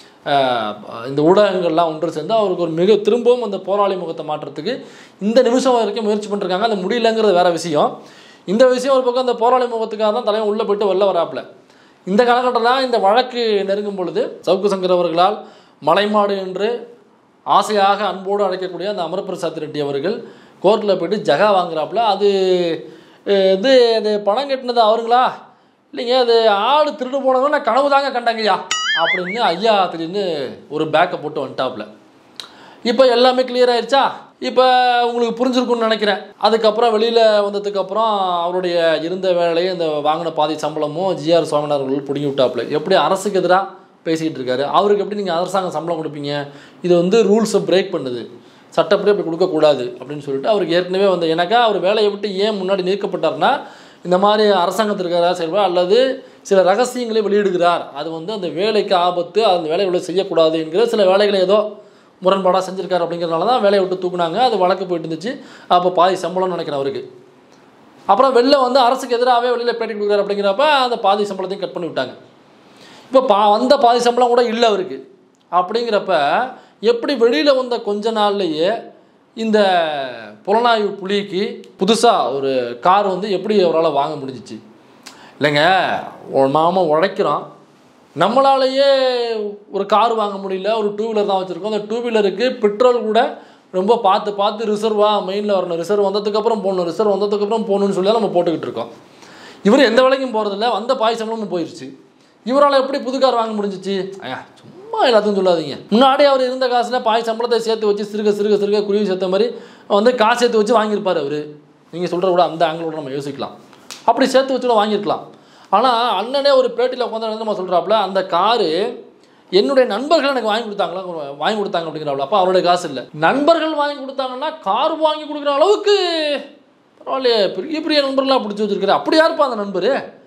ஆஹ், இந்த ஊடகங்கள்லாம் ஒன்று சேர்ந்து அவருக்கு ஒரு மிக திரும்பவும் அந்த போராளி முகத்தை மாற்றுறதுக்கு இந்த நிமிஷம் வரைக்கும் முயற்சி பண்ணிருக்காங்க அது முடியலங்கிறது வேற விஷயம் இந்த விஷயம் ஒரு பக்கம் அந்த போராளி முகத்துக்காக தான் தலைவன் உள்ளே போயிட்டு வெளில வராப்புல இந்த காலகட்டத்தில் இந்த வழக்கு நெருங்கும் பொழுது சவுக்கு சங்கர் அவர்களால் மலைமாடு என்று ஆசையாக அன்போடு அழைக்கக்கூடிய அந்த அமரபிரசாத் ரெட்டி அவர்கள் கோர்ட்டில் போயிட்டு ஜகா வாங்குறாப்புல அது அஹ், இது அது பணம் கட்டினது அவருங்களா இல்லைங்க அது ஆடு திருடு போனவங்க நான் கனவு தாங்க கண்டாங்கய்யா அப்படின்னு ஐயா திடீர்னு ஒரு பேக்கை போட்டு வந்துட்டாப்புல இப்போ எல்லாமே கிளியர் ஆயிடுச்சா இப்போ உங்களுக்கு புரிஞ்சிருக்கும்னு நினைக்கிறேன் அதுக்கப்புறம் வெளியில் வந்ததுக்கப்புறம் அவருடைய இருந்த வேலையை இந்த வாங்கின பாதி சம்பளமும் ஜிஆர் சுவாமிநாதன் அவர்கள் பிடிங்கி விட்டாப்புல எப்படி அரசுக்கு எதிராக பேசிக்கிட்டு இருக்காரு அவருக்கு எப்படி நீங்கள் அரசாங்கம் சம்பளம் கொடுப்பீங்க இது வந்து ரூல்ஸை பிரேக் பண்ணுது சட்டப்படி அப்படி கொடுக்கக்கூடாது அப்படின்னு சொல்லிட்டு அவருக்கு ஏற்கனவே வந்து எனக்கா அவர் வேலையை விட்டு ஏன் முன்னாடி நீக்கப்பட்டார்னா இந்த மாதிரி அரசாங்கத்திற்கு எதிராக செயல்பட அல்லது சில ரகசியங்களை வெளியிடுகிறார் அது வந்து அந்த வேலைக்கு ஆபத்து அந்த வேலையை இவ்வளோ செய்யக்கூடாது என்கிற சில வேலைகளை ஏதோ முரண்பாடாக செஞ்சிருக்காரு அப்படிங்கிறனால தான் வேலையை விட்டு தூக்குனாங்க அது வழக்கு போயிட்டு இருந்துச்சு அப்போ பாதி சம்பளம்னு நினைக்கிறேன் அவருக்கு அப்புறம் வெளில வந்து அரசுக்கு எதிராகவே வெளியில் பேட்டி கொடுக்குறாரு அப்படிங்கிறப்ப அந்த பாதி சம்பளத்தையும் கட் பண்ணி விட்டாங்க இப்போ பா வந்த பாதி சம்பளம் கூட இல்லை அவருக்கு அப்படிங்கிறப்ப எப்படி வெளியில் வந்த கொஞ்ச நாள்லயே இந்த புலனாய்வு புலிக்கு புதுசாக ஒரு கார் வந்து எப்படி அவரால் வாங்க முடிஞ்சிச்சு இல்லைங்க நாம உழைக்கிறோம் நம்மளாலேயே ஒரு கார் வாங்க முடியல ஒரு டூ வீலர் தான் வச்சுருக்கோம் அந்த டூ வீலருக்கு பெட்ரோல் கூட ரொம்ப பார்த்து பார்த்து ரிசர்வாக மெயினில் வரணும் ரிசர்வ் வந்ததுக்கப்புறம் போகணும் ரிசர்வ் வந்ததுக்கப்புறம் போகணும்னு சொல்லி தான் நம்ம போட்டுக்கிட்டு இருக்கோம் இவர் எந்த வேலைக்கும் போகிறதில்ல வந்த பாய் சம்பளமும் போயிடுச்சு இவரால் எப்படி புது கார் வாங்க முடிஞ்சிச்சு ஐயா சும்மா எல்லாத்தையும் சொல்லாதீங்க முன்னாடி அவர் இருந்த காசில் பாய் சம்பளத்தை சேர்த்து வச்சு சிறுக சிறுக சிறுக குருவி சேர்த்த மாதிரி வந்து காசு சேர்த்து வச்சு வாங்கியிருப்பார் அவர் நீங்கள் சொல்கிற கூட அந்த ஆங்கிளோட நம்ம யோசிக்கலாம் அப்படி சேர்த்து வச்சு கூட வாங்கியிருக்கலாம் ஆனால் அண்ணனே ஒரு பேட்டியில் உட்காந்து நம்ம சொல்கிறாப்புல அந்த காரு என்னுடைய நண்பர்கள் எனக்கு வாங்கி கொடுத்தாங்களா வாங்கி கொடுத்தாங்க அப்படிங்கிறாப்புல அப்போ அவருடைய காசு இல்லை நண்பர்கள் வாங்கி கொடுத்தாங்கன்னா கார் வாங்கி கொடுக்குற அளவுக்கு பரவாயில்லையே பெரிய பெரிய நண்பர்களாக பிடிச்சி வச்சிருக்காரு அப்படி யாருப்பா அந்த நண்பர்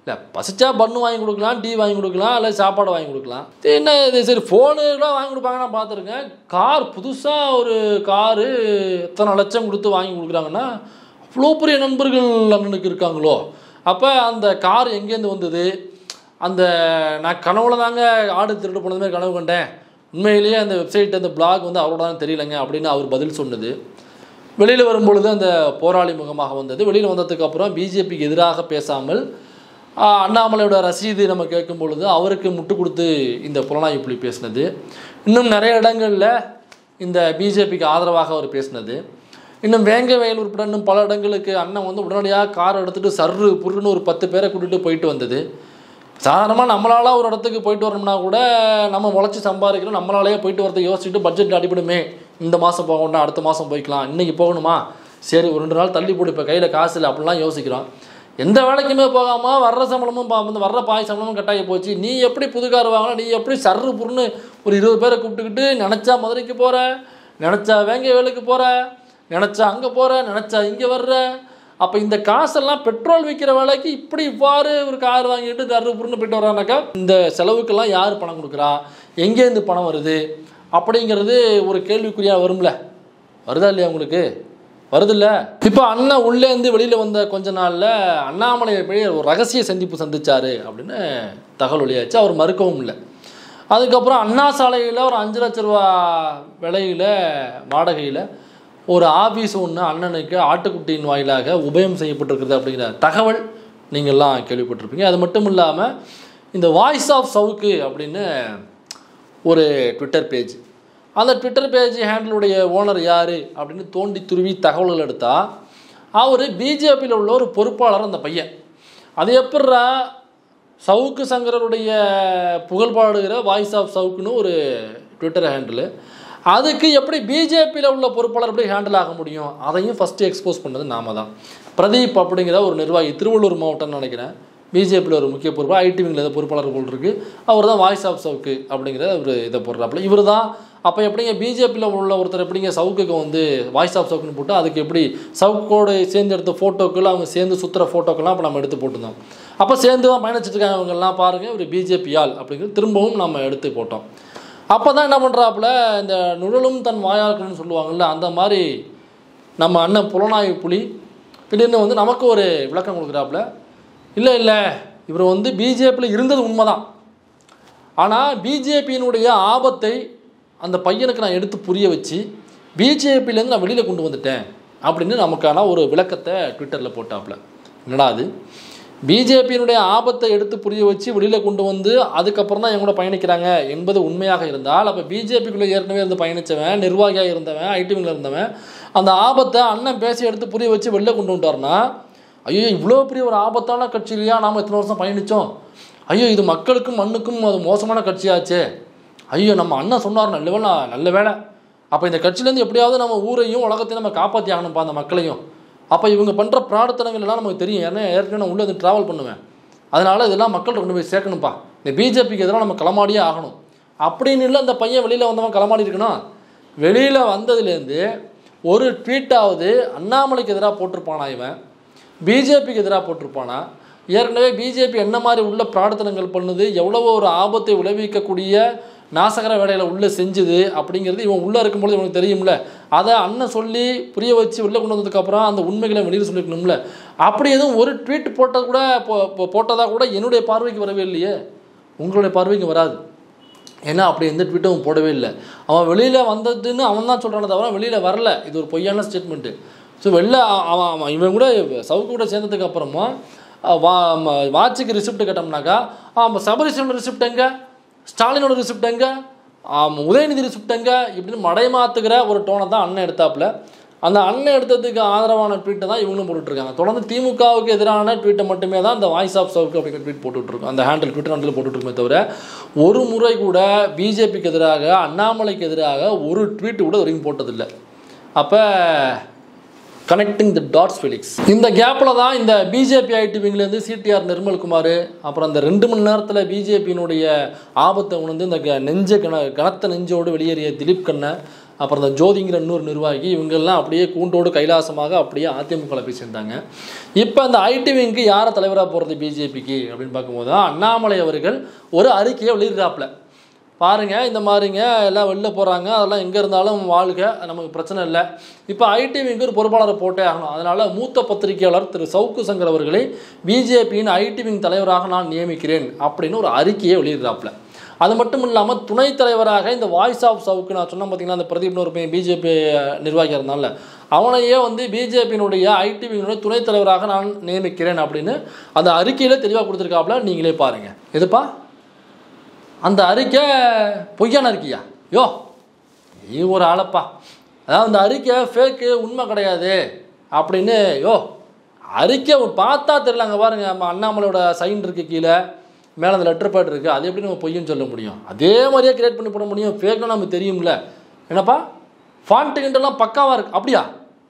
இல்லை பசிச்சா பண்ணு வாங்கி கொடுக்கலாம் டீ வாங்கி கொடுக்கலாம் இல்லை சாப்பாடு வாங்கி கொடுக்கலாம் இது என்ன இது சரி ஃபோனுலாம் வாங்கி கொடுப்பாங்க நான் பார்த்துருக்கேன் கார் புதுசாக ஒரு காரு எத்தனை லட்சம் கொடுத்து வாங்கி கொடுக்குறாங்கன்னா அவ்வளோ பெரிய நண்பர்கள் அண்ணனுக்கு இருக்காங்களோ அப்போ அந்த கார் எங்கேருந்து வந்தது அந்த நான் கனவுல தாங்க ஆடு திருட்டு போனது மாதிரி கனவு கண்டேன் உண்மையிலேயே அந்த வெப்சைட் அந்த பிளாக் வந்து அவரோட தான் தெரியலங்க அப்படின்னு அவர் பதில் சொன்னது வெளியில் வரும்பொழுது அந்த போராளி முகமாக வந்தது வெளியில் வந்ததுக்கு அப்புறம் பிஜேபிக்கு எதிராக பேசாமல் ஆஹ், அண்ணாமலையோட ரசீது நம்ம கேட்கும் பொழுது அவருக்கு முட்டு கொடுத்து இந்த புலனாய்வு புலி பேசினது இன்னும் நிறைய இடங்களில் இந்த பிஜேபிக்கு ஆதரவாக அவர் பேசினது இன்னும் வேங்க வயல் உட்பட இன்னும் பல இடங்களுக்கு அண்ணன் வந்து உடனடியாக கார் எடுத்துகிட்டு சர்ரு புருன்னு ஒரு பத்து பேரை கூட்டிகிட்டு போயிட்டு வந்தது சாதாரணமாக நம்மளால ஒரு இடத்துக்கு போயிட்டு வரணும்னா கூட நம்ம உழைச்சி சம்பாதிக்கிறோம் நம்மளாலேயே போயிட்டு வரதுக்கு யோசிச்சுட்டு பட்ஜெட் அடிபடுமே இந்த மாதம் போக வேண்டாம் அடுத்த மாதம் போய்க்கலாம் இன்றைக்கி போகணுமா சரி ஒரு ரெண்டு நாள் தள்ளி போடு இப்போ கையில் காசு இல்லை அப்படிலாம் யோசிக்கிறோம் எந்த வேலைக்குமே போகாமல் வர்ற சம்பளமும் பா- வந்து வர்ற பாய் சம்பளமும் கட்டாயி போச்சு நீ எப்படி புது கார் வாங்கலாம் நீ எப்படி சர்ரு புருன்னு ஒரு இருபது பேரை கூப்பிட்டுக்கிட்டு நினச்சா மதுரைக்கு போகிற நினச்சா வேங்க வேலுக்கு போகிற நினச்சா அங்கே போகிற நினச்சா இங்கே வர்ற அப்போ இந்த காசெல்லாம் பெட்ரோல் விற்கிற வேலைக்கு இப்படி இவ்வாறு ஒரு கார் வாங்கிட்டு தருப்புன்னு போயிட்டு வரானாக்கா இந்த செலவுக்கெல்லாம் யார் பணம் கொடுக்குறா எங்கேருந்து பணம் வருது அப்படிங்கிறது ஒரு கேள்விக்குறியாக வரும்ல வருதா இல்லையா உங்களுக்கு வருதுல்ல இப்போ அண்ணன் உள்ளேருந்து வெளியில் வந்த கொஞ்ச நாளில் அண்ணாமலையை போய் ஒரு ரகசிய சந்திப்பு சந்திச்சாரு அப்படின்னு தகவல் வெளியாச்சு அவர் மறுக்கவும் இல்லை அதுக்கப்புறம் அண்ணா சாலையில் ஒரு அஞ்சு லட்ச ரூபா விலையில் வாடகையில் ஒரு ஆஃபீஸ் ஒன்று அண்ணனுக்கு ஆட்டுக்குட்டியின் வாயிலாக உபயம் செய்யப்பட்டிருக்கிறது அப்படிங்கிற தகவல் நீங்கள்லாம் கேள்விப்பட்டிருப்பீங்க அது மட்டும் இல்லாமல் இந்த வாய்ஸ் ஆஃப் சவுக்கு அப்படின்னு ஒரு ட்விட்டர் பேஜ் அந்த ட்விட்டர் பேஜ் ஹேண்டிலுடைய ஓனர் யார் அப்படின்னு தோண்டி துருவி தகவல்கள் எடுத்தால் அவர் பிஜேபியில் உள்ள ஒரு பொறுப்பாளர் அந்த பையன் அது எப்பட்றா சவுக்கு சங்கரருடைய புகழ் பாடுகிற வாய்ஸ் ஆஃப் சவுக்குன்னு ஒரு ட்விட்டர் ஹேண்டில் அதுக்கு எப்படி பிஜேபியில் உள்ள பொறுப்பாளர் எப்படி ஹேண்டில் ஆக முடியும் அதையும் ஃபஸ்ட்டு எக்ஸ்போஸ் பண்ணது நாம தான் பிரதீப் அப்படிங்கிற ஒரு நிர்வாகி திருவள்ளூர் மாவட்டம்னு நினைக்கிறேன் பிஜேபியில் ஒரு முக்கிய பொறுப்பு ஐடி விங்கில் ஏதோ பொறுப்பாளர் போல் இருக்கு அவர் தான் வாய்ஸ் ஆஃப் சவுக்கு அப்படிங்கிற ஒரு இதை போடுறாப்புல இவர் தான் அப்போ எப்படிங்க பிஜேபியில் உள்ள ஒருத்தர் எப்படிங்க சவுக்குக்கு வந்து வாய்ஸ் ஆஃப் சவுக்குன்னு போட்டு அதுக்கு எப்படி சவுக்கோடு சேர்ந்து எடுத்த ஃபோட்டோக்கள் அவங்க சேர்ந்து சுற்றுற ஃபோட்டோக்கெல்லாம் அப்போ நம்ம எடுத்து போட்டிருந்தோம் அப்போ சேர்ந்து தான் பயணிச்சுட்டு இருக்காங்க இவங்கெல்லாம் பாருங்கள் ஒரு பிஜேபி ஆள் அப்படிங்கிறது திரும்பவும் நம்ம எடுத்து போட்டோம் அப்போ தான் என்ன பண்ணுறாப்புல இந்த நுழலும் தன் வாயாக்கள்னு சொல்லுவாங்கள்ல அந்த மாதிரி நம்ம அண்ணன் புலனாய்வு புலி திடீர்னு வந்து நமக்கு ஒரு விளக்கம் கொடுக்குறாப்புல இல்லை இல்லை இவர் வந்து பிஜேபியில் இருந்தது உண்மைதான் ஆனால் பிஜேபியினுடைய ஆபத்தை அந்த பையனுக்கு நான் எடுத்து புரிய வச்சு பிஜேபியிலேருந்து நான் வெளியில் கொண்டு வந்துட்டேன் அப்படின்னு நமக்கான ஒரு விளக்கத்தை ட்விட்டரில் போட்டாப்புல என்னடா அது பிஜேபியினுடைய ஆபத்தை எடுத்து புரிய வச்சு வெளியில் கொண்டு வந்து அதுக்கப்புறம் தான் என் கூட பயணிக்கிறாங்க என்பது உண்மையாக இருந்தால் அப்போ பிஜேபிக்குள்ளே ஏற்கனவே இருந்து பயணித்தவன் நிர்வாகியாக இருந்தவன் ஐடிவிங்கில் இருந்தவன் அந்த ஆபத்தை அண்ணன் பேசி எடுத்து புரிய வச்சு வெளில கொண்டு வந்துட்டார்னா ஐயோ இவ்வளோ பெரிய ஒரு ஆபத்தான கட்சியிலையா நாம் இத்தனை வருஷம் பயணித்தோம் ஐயோ இது மக்களுக்கும் மண்ணுக்கும் அது மோசமான கட்சியாச்சே ஐயோ நம்ம அண்ணன் சொன்னார் நல்ல வேலை நல்ல வேலை அப்போ இந்த கட்சியிலேருந்து எப்படியாவது நம்ம ஊரையும் உலகத்தையும் நம்ம காப்பாற்றி ஆகணும்ப்பா அந்த மக்களையும் அப்போ இவங்க பண்ணுற பிரார்த்தனைகள் எல்லாம் நமக்கு தெரியும் ஏன்னா ஏற்கனவே நான் உள்ளே வந்து ட்ராவல் பண்ணுவேன் அதனால் இதெல்லாம் மக்கள் கொண்டு போய் சேர்க்கணும்ப்பா இந்த பிஜேபிக்கு எதிராக நம்ம களமாடியே ஆகணும் அப்படின்னு இல்லை அந்த பையன் வெளியில் வந்தவன் களமாடி இருக்கணும் வெளியில் வந்ததுலேருந்து ஒரு ட்வீட்டாவது அண்ணாமலைக்கு எதிராக போட்டிருப்பானா இவன் பிஜேபிக்கு எதிராக போட்டிருப்பானா ஏற்கனவே பிஜேபி என்ன மாதிரி உள்ள பிரார்த்தனைகள் பண்ணுது எவ்வளவோ ஒரு ஆபத்தை விளைவிக்கக்கூடிய நாசகர வேலையில் உள்ளே செஞ்சுது அப்படிங்கிறது இவன் உள்ளே இருக்கும்பொழுது இவனுக்கு தெரியும்ல அதை அண்ணன் சொல்லி புரிய வச்சு வெளில கொண்டு வந்ததுக்கப்புறம் அந்த உண்மைகளை வெளியில் சொல்லிருக்கணும்ல அப்படி எதுவும் ஒரு ட்வீட் போட்டது கூட போ- போ- போட்டதா கூட என்னுடைய பார்வைக்கு வரவே இல்லையே உங்களுடைய பார்வைக்கு வராது ஏன்னா அப்படி எந்த ட்வீட்டும் போடவே இல்லை அவன் வெளியில் வந்ததுன்னு அவன் தான் சொல்கிறானே தவிர வெளியில் வரல இது ஒரு பொய்யான ஸ்டேட்மெண்ட்டு ஸோ வெளில அ- அவன் அவன் இவன் கூட சவுக்கு கூட சேர்ந்ததுக்கு அப்புறமா அஹ், வா ம- வாட்சுக்கு ரிசிப்ட் கேட்டோம்னாக்கா ஆமாம் சபரிசனோட ரிசிப்ட் எங்க ஸ்டாலினோட ரிசிப்ட் எங்க ஆம், உதயநிதி ரிசிப்ட் எங்க இப்படின்னு மடைமாத்துக்கிற ஒரு டோனை தான் அண்ணன் எடுத்தாப்புல அந்த அண்ணன் எடுத்ததுக்கு ஆதரவான ட்வீட்டை தான் இவங்களும் போட்டுட்டு இருக்காங்க தொடர்ந்து திமுகவுக்கு எதிரான ட்வீட்டை மட்டுமே தான் இந்த வாய்ஸ் ஆஃப் சவுக்கு அப்படிங்கிற ட்வீட் போட்டுட்டு இருக்கோம் அந்த ஹேண்டில் ட்விட்டர் ஹேண்டில் போட்டுட்டு இருக்கோமே தவிர ஒரு முறை கூட பிஜேபிக்கு எதிராக அண்ணாமலைக்கு எதிராக ஒரு ட்வீட் கூட வரைக்கும் போட்டதில்லை அப்போ கனெக்டிங் தி டாட்ஸ் ஃபெலிக்ஸ் இந்த கேப்பில் தான் இந்த பிஜேபி ஐடி விங்லேருந்து சிடிஆர் நிர்மல்குமார் அப்புறம் அந்த ரெண்டு மணி நேரத்தில் பிஜேபியினுடைய ஆபத்தை உணர்ந்து இந்த க- நெஞ்ச கன கனத்த நெஞ்சோடு வெளியேறிய திலீப் கண்ணை அப்புறம் இந்த ஜோதிங்கிற இன்னொரு நிர்வாகி இவங்கெல்லாம் அப்படியே கூண்டோடு கைலாசமாக அப்படியே அதிமுகவில் போய் சேர்ந்தாங்க இப்போ அந்த ஐடி விங்க்கு யாரை தலைவராக போகிறது பிஜேபிக்கு அப்படின்னு பார்க்கும்போது தான் அண்ணாமலை அவர்கள் ஒரு அறிக்கையை வெளியிடுறாப்புல பாருங்க இந்த மாதிரிங்க எல்லாம் வெளில போகிறாங்க அதெல்லாம் எங்கே இருந்தாலும் வாழ்க நமக்கு பிரச்சனை இல்லை இப்போ ஐடி விங்கு ஒரு பொறுப்பாளரை போட்டே ஆகணும் அதனால் மூத்த பத்திரிகையாளர் திரு சவுக்கு சங்கர் அவர்களை பிஜேபியின் ஐடி விங் தலைவராக நான் நியமிக்கிறேன் அப்படின்னு ஒரு அறிக்கையை வெளியிடுறாப்புல அது மட்டும் இல்லாமல் துணைத் தலைவராக இந்த வாய்ஸ் ஆஃப் சவுக்கு நான் சொன்னேன் பார்த்தீங்கன்னா அந்த பிரதீப்னு ஒரு பையன் பிஜேபி நிர்வாகியாக இருந்தால அவனையே வந்து பிஜேபியினுடைய ஐடி விங்கினுடைய துணைத் தலைவராக நான் நியமிக்கிறேன் அப்படின்னு அந்த அறிக்கையில் தெளிவாக கொடுத்துருக்காப்புல நீங்களே பாருங்கள் எதுப்பா அந்த அறிக்கை பொய்யான அறிக்கையா யோ நீ ஒரு ஆளப்பா அதாவது அந்த அறிக்கை ஃபேக்கு உண்மை கிடையாது அப்படின்னு யோ அறிக்கை பார்த்தா தெரியல அங்கே பாருங்க நம்ம அண்ணாமலையோட சைன் இருக்கு கீழே மேலே அந்த லெட்டர் பேட் இருக்குது அது எப்படி நம்ம பொய்ன்னு சொல்ல முடியும் அதே மாதிரியே கிரியேட் பண்ணி போட முடியும் ஃபேக்னா நமக்கு தெரியும்ல என்னப்பா ஃபாண்ட்டு கிண்டெல்லாம் பக்காவாக இருக்கு அப்படியா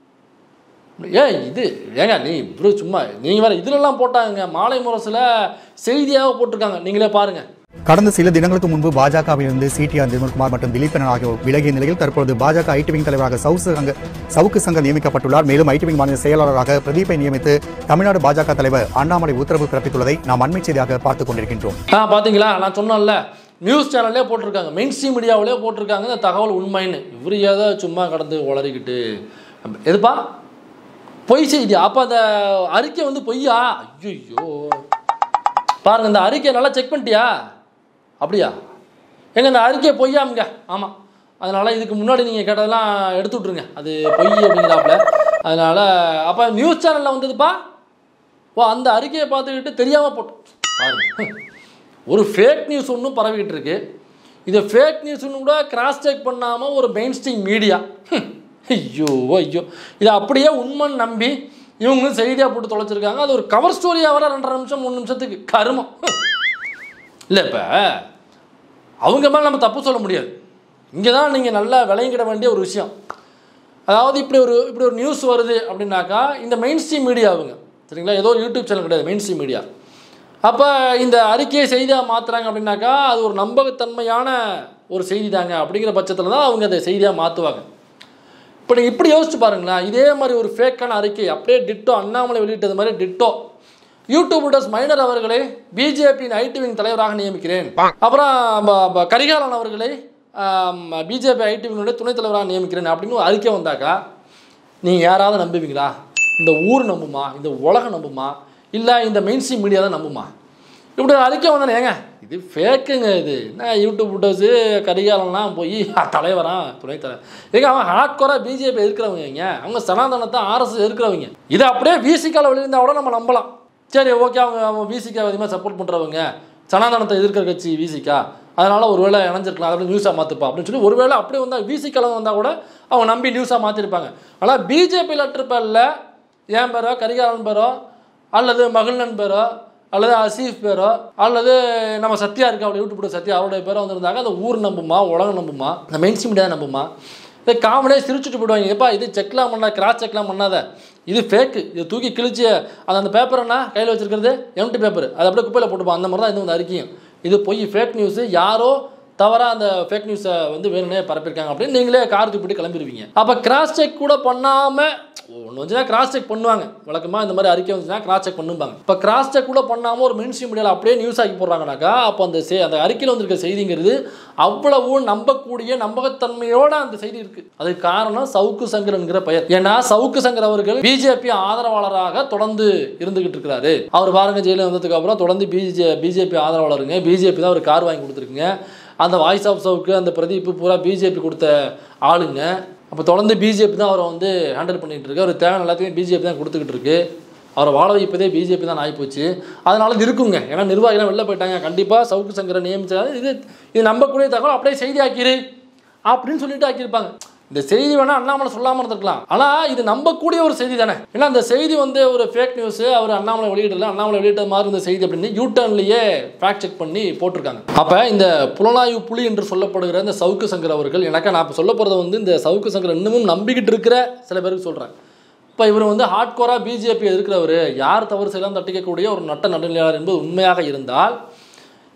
ஏய் இது ஏங்க நீ இப்படி சும்மா நீங்கள் வேறு இதுலலாம் போட்டாங்க மாலை முரசில் செய்தியாக போட்டிருக்காங்க நீங்களே பாருங்கள் கடந்த சில தினங்களுக்கு முன்பு பாஜகவிலிருந்து சிடிஆர் நிர்மல்குமார் மற்றும் திலீபன் ஆகியோர் விலகிய நிலையில் தற்பொழுது பாஜக ஐடி விங் தலைவராக சவுக்கு சங்க சவுக்கு சங்கர் நியமிக்கப்பட்டுள்ளார் மேலும் ஐடி விங் மாநில செயலாளராக பிரதீப்பை நியமித்து தமிழ்நாடு பாஜக தலைவர் அண்ணாமலை உத்தரவு பிறப்பித்துள்ளதை நாம் அண்மை செய்தியாக பார்த்துக் கொண்டிருக்கின்றோம் ஆ பார்த்தீங்களா நான் சொன்னேன்ல நியூஸ் சேனல்லே போட்டிருக்காங்க மெயின் ஸ்ட்ரீம் மீடியாவிலே போட்டிருக்காங்க இந்த தகவல் உண்மைன்னு இவர் ஏதோ சும்மா கடந்து உளறிக்கிட்டு எதுப்பா பொய் செய்தி அப்போ அந்த அறிக்கை வந்து பொய்யா ஐயோ பாருங்க இந்த அறிக்கையை நல்லா செக் பண்ணிட்டியா அப்படியா எங்க இந்த அறிக்கை பொய்யாமுங்க ஆமாம் அதனால் இதுக்கு முன்னாடி நீங்கள் கேட்டதெல்லாம் எடுத்து விட்ருங்க அது பொய் அப்படிங்கிறாப்புல அதனால் அப்போ நியூஸ் சேனலில் வந்ததுப்பா ஓ அந்த அறிக்கையை பார்த்துக்கிட்டு தெரியாமல் போட்டு பாருங்க ஒரு ஃபேக் நியூஸ் ஒன்றும் பரவிக்கிட்டு இருக்கு இதை ஃபேக் நியூஸ்னு கூட கிராஸ் செக் பண்ணாமல் ஒரு மெயின் ஸ்ட்ரீம் மீடியா ஐயோ ஐயோ இதை அப்படியே உண்மைன்னு நம்பி இவங்களும் செய்தியாக போட்டு தொலைச்சிருக்காங்க அது ஒரு கவர் ஸ்டோரியாக வர ரெண்டரை நிமிஷம் மூணு நிமிஷத்துக்கு கருமம் இல்லை இப்போ அவங்க மேலே நம்ம தப்பு சொல்ல முடியாது இங்கே தான் நீங்கள் நல்லா விளங்கிட வேண்டிய ஒரு விஷயம் அதாவது இப்படி ஒரு இப்படி ஒரு நியூஸ் வருது அப்படின்னாக்கா இந்த மெயின் ஸ்ட்ரீம் மீடியா அவங்க சரிங்களா ஏதோ ஒரு யூடியூப் சேனல் கிடையாது மெயின் ஸ்ட்ரீம் மீடியா அப்போ இந்த அறிக்கையை செய்தியாக மாற்றுறாங்க அப்படின்னாக்கா அது ஒரு நம்பகத்தன்மையான ஒரு செய்தி தாங்க அப்படிங்கிற பட்சத்தில் தான் அவங்க அதை செய்தியாக மாற்றுவாங்க இப்போ நீங்கள் இப்படி யோசிச்சு பாருங்களேன் இதே மாதிரி ஒரு ஃபேக்கான அறிக்கை அப்படியே டிட்டோ அண்ணாமலை வெளியிட்டது மாதிரி டிட்டோ யூடியூபர்ஸ் மைனர் அவர்களை பிஜேபியின் ஐடி விங் தலைவராக நியமிக்கிறேன் அப்புறம் ப- ப- கரிகாலன் அவர்களை பிஜேபி ஐடி விங்குடைய துணைத் தலைவராக நியமிக்கிறேன் அப்படின்னு ஒரு அறிக்கை வந்தாக்கா நீங்கள் யாராவது நம்புவீங்களா இந்த ஊர் நம்புமா இந்த உலகம் நம்புமா இல்லை இந்த மெயின் ஸ்ட்ரீம் மீடியா தான் நம்புமா இப்படி ஒரு அறிக்கை வந்தானே ஏங்க இது ஃபேக்குங்க இது என்ன யூடியூப் விட்டர்ஸு கரிகாலன்லாம் போய் தலைவரா துணைத் தலைவர் ஏங்க அவன் ஹார்ட்கோராக பிஜேபி இருக்கிறவங்க இங்க அவங்க சனாதனத்தை ஆர்எஸ் இருக்கிறவங்க இது அப்படியே விசிக்கால வெளியிருந்தா கூட நம்ம நம்பலாம் சரி ஓகே அவங்க அவங்க விசிகா அதிகமாக சப்போர்ட் பண்ணுறவங்க சனாதனத்தை எதிர்க்கிற கட்சி விசிகா அதனால் ஒருவேளை இணைஞ்சிருக்கலாம் அப்படின்னு நியூஸாக மாற்றுப்பா அப்படின்னு சொல்லி ஒருவேளை அப்படியே வந்தால் விசிக்கால வந்தால் கூட அவங்க நம்பி நியூஸாக மாற்றிருப்பாங்க ஆனால் பிஜேபி லெட்டர் பேரில் என் பேரோ கரிகாலன் பேரோ அல்லது மகிழ்நன் பேரோ அல்லது அசீஃப் பேரோ அல்லது நம்ம சத்யா இருக்கு அவருடைய யூடியூப் சத்யா அவருடைய பேரோ வந்திருந்தாங்க அந்த ஊர் நம்புமா உலகம் நம்புமா இந்த மெயின் மீடியா நம்புமா இதை காமெடியாக சிரிச்சுட்டு போயிடுவாங்க எப்பா இது செக்லாம் பண்ணாத கிராஸ் செக்லாம் பண்ணாத இது ஃபேக்கு இது தூக்கி கிழிச்சு அது அந்த பேப்பர் என்ன கையில் வச்சிருக்கிறது எம்டி பேப்பர் அதை அப்படியே குப்பையில் போட்டுப்பான் அந்த மாதிரி தான் இது வந்து அறிக்கையும் இது பொய் ஃபேக் நியூஸு யாரோ தவறாக அந்த ஃபேக் நியூஸை வந்து வேணும்னே பரப்பியிருக்காங்க அப்படின்னு நீங்களே கார் தூக்கிட்டு கிளம்பிடுவீங்க அப்போ கிராஸ் செக் கூட பண்ணாமல் ஒன்று வந்துச்சுன்னா கிராஸ் செக் பண்ணுவாங்க வழக்கமாக இந்த மாதிரி அறிக்கை வந்துச்சுன்னா கிராஸ் செக் பண்ணுவாங்க இப்போ கிராஸ் செக் கூட பண்ணாமல் ஒரு மெயின் ஸ்ட்ரீம் மீடியாவில் அப்படியே நியூஸ் ஆக்கி போடுறாங்கனாக்கா அப்போ அந்த செ அந்த அறிக்கையில் வந்திருக்க செய்திங்கிறது அவ்வளவு நம்பக்கூடிய நம்பகத்தன்மையோட அந்த செய்தி இருக்கு அதுக்கு காரணம் சவுக்கு சங்கர் என்கிற பெயர் ஏன்னா சவுக்கு சங்கர் அவர்கள் பிஜேபி ஆதரவாளராக தொடர்ந்து இருந்துகிட்டு இருக்கிறாரு அவர் பாருங்க ஜெயிலில் வந்ததுக்கு அப்புறம் தொடர்ந்து பிஜே பிஜேபி ஆதரவாளருங்க பிஜேபி தான் ஒரு கார் வாங்கி கொடுத்துருக்குங்க அந்த வாய்ஸ் ஆஃப் சவுக்கு அந்த பிரதீப் பூரா பிஜேபி கொடுத்த ஆளுங்க அப்போ தொடர்ந்து பிஜேபி தான் அவரை வந்து ஹேண்டில் பண்ணிட்டு இருக்கு அவர் தேவையான எல்லாத்தையும் பிஜேபி தான் கொடுத்துக்கிட்டு இருக்கு அவரை வாழ வைப்பதே பிஜேபி தான் ஆகிப்போச்சு அதனால இது இருக்குங்க ஏன்னா நிர்வாகிகள் வெளில போயிட்டாங்க கண்டிப்பாக சவுக்கு சங்கரை நியமிச்சாரு இது இது நம்பக்கூடிய தகவல் அப்படியே செய்தி ஆக்கிரு அப்படின்னு சொல்லிட்டு ஆக்கியிருப்பாங்க இந்த செய்தி வேணா அண்ணாமலை சொல்லாமல் இருந்திருக்கலாம் ஆனால் இது நம்பக்கூடிய ஒரு செய்தி தானே ஏன்னா அந்த செய்தி வந்து ஒரு ஃபேக் நியூஸ் அவர் அண்ணாமலை வெளியிடல அண்ணாமலை வெளியிட்ட மாதிரி இருந்த செய்தி அப்படின்னு யூ டர்ன்லேயே ஃபேக்ட் செக் பண்ணி போட்டிருக்காங்க அப்போ இந்த புலனாய்வு புலி என்று சொல்லப்படுகிற இந்த சவுக்கு சங்கர் அவர்கள் எனக்கு நான் இப்போ சொல்ல போகிறத வந்து இந்த சவுக்கு சங்கர் இன்னமும் நம்பிக்கிட்டு இருக்கிற சில பேருக்கு சொல்கிறேன் இப்போ இவர் வந்து ஹார்ட்கோராக பிஜேபி எதிர்க்கிறவர் யார் தவறு செய்யலாம் தட்டிக்கக்கூடிய ஒரு நட்ட நடுநிலையாளர் என்பது உண்மையாக இருந்தால்